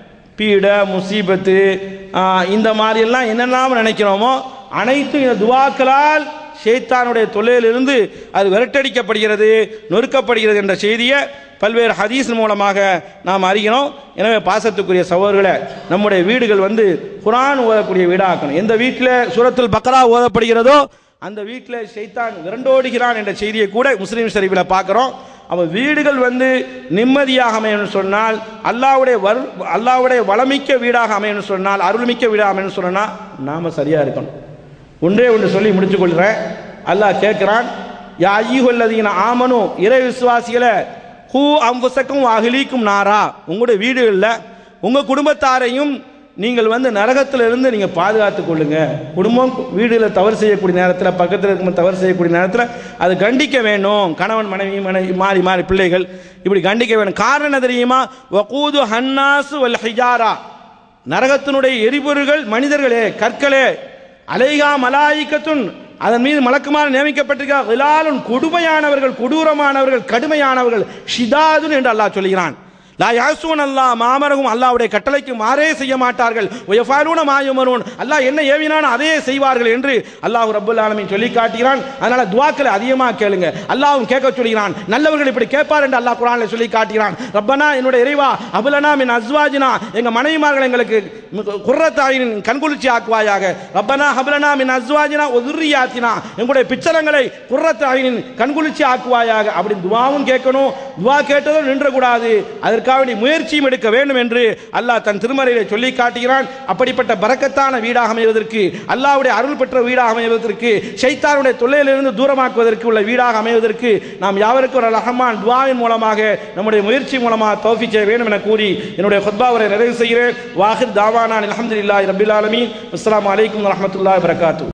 பீட முசீபத்து ஆ, இந்த மாதிரியெல்லாம் என்னெல்லாம் நினைக்கிறோமோ அனைத்தும் இந்த துவாக்களால் ஷேத்தானுடைய தொல்லையிலிருந்து அது விரட்டடிக்கப்படுகிறது நொறுக்கப்படுகிறது என்ற செய்தியை பல்வேறு ஹதீஸ் மூலமாக நாம் அறிகிறோம் எனவே பாசத்துக்குரிய சகோதரர்களை நம்முடைய வீடுகள் வந்து குரான் ஓதக்கூடிய வீடாக்கணும் எந்த வீட்டில் சூரத்துல் பக்ரா ஓதப்படுகிறதோ அந்த வீட்டில் ஷைத்தான் விரண்டோடுகிறான் என்ற செய்தியை கூட முஸ்லீம் ஷரீஃபில் பார்க்குறோம் அவன் வீடுகள் வந்து நிம்மதியாக அமையணும்னு சொன்னால் அல்லாவுடைய வரு அல்லாவுடைய வளமிக்க வீடாக அமையணும்னு சொன்னால் அருள்மிக்க வீடாக அமையணும்னு சொன்னால் நாம் சரியாக இருக்கணும் ஒன்றே ஒன்று சொல்லி முடிச்சு கொள்கிறேன் அல்லாஹ் கேட்குறான் யா ஐயுகல்லதீன ஆமனும் இறை விசுவாசிகளை ஹூ அம்புசக்கும் அகிலிக்கும் நாரா உங்களுடைய வீடுகளில் உங்கள் குடும்பத்தாரையும் நீங்கள் வந்து நரகத்திலிருந்து நீங்கள் பாதுகாத்துக் கொள்ளுங்க குடும்பம் வீடுல தவறு செய்யக்கூடிய நேரத்தில் பக்கத்தில் இருக்கும் தவறு செய்யக்கூடிய நேரத்தில் அது கண்டிக்க வேண்டும் கணவன் மனைவி மனைவி மாறி மாறி பிள்ளைகள் இப்படி கண்டிக்க வேண்டும் காரணம் என்ன தெரியுமா வகூது ஹன்னாசு வல் ஹிஜாரா நரகத்தினுடைய எரிபொருள்கள் மனிதர்களே கற்களே அலைகா மலாயிக்கத்துன் அதன் மீது மலக்குமாறு நியமிக்கப்பட்டிருக்க விலாலுன் கொடுமையானவர்கள் கொடூரமானவர்கள் கடுமையானவர்கள் ஷிதாதுன் என்று அல்லாஹ் சொல்கிறான் லா யாசூன் அல்லாஹ் மாமரகும் அல்லாஹ்வுடைய கட்டளைக்கு மாறே செய்ய மாட்டார்கள் ஒயஃபாலூன மாயுமரூன் அல்லாஹ் என்ன ஏவினானோ அதே செய்வார்கள் என்று அல்லாஹ் ரப்பல் ஆலமீன் சொல்லி காட்டுகிறான் அதனால துவாக்களை அதிகமாக கேளுங்க அல்லாஹ்வும் கேட்க சொல்கிறான் நல்லவர்கள் இப்படி கேட்பார் என்று அல்லாஹ் குர்ஆனில் சொல்லி காட்டுகிறான் ரப்பனா என்னுடைய இறைவா அபுலனா மின் அஸ்வாஜினா எங்க மனைவிமார்கள் எங்களுக்கு குர்ரத்தாயின் கண்குளிர்ச்சி ஆக்குவாயாக ரப்பனா ஹபலனா மின் அஸ்வாஜினா ஒதுரியாத்தினா எங்களுடைய பிச்சரங்களை குர்ரத்தாயின் கண்குளிர்ச்சி ஆக்குவாயாக அப்படி துவாவும் கேட்கணும் துவா கேட்டதும் நின்றக்கூடாது அதற்கு அதற்காக வேண்டிய முயற்சியும் எடுக்க வேண்டும் என்று அல்லாஹ் தன் திருமறையிலே சொல்லி காட்டுகிறான் அப்படிப்பட்ட பரக்கத்தான வீடாக அமைவதற்கு அல்லாஹ்வுடைய அருள் பெற்ற வீடாக அமைவதற்கு ஷைத்தானுடைய தொல்லையிலிருந்து தூரமாக்குவதற்கு உள்ள வீடாக அமைவதற்கு நாம் யாவருக்கும் ஒரு ரஹமான் துவாவின் மூலமாக நம்முடைய முயற்சி மூலமாக தௌஃபி செய்ய வேண்டும் என கூறி என்னுடைய ஹுத்பாவரை நிறைவு செய்கிறேன் வாஹிர் தாவானான் அலமதுல்லாஹி ரபில் ஆலமீன் அஸ்ஸலாமு அலைக்கும் வரஹ்மத்துல்லாஹி வரகாத்து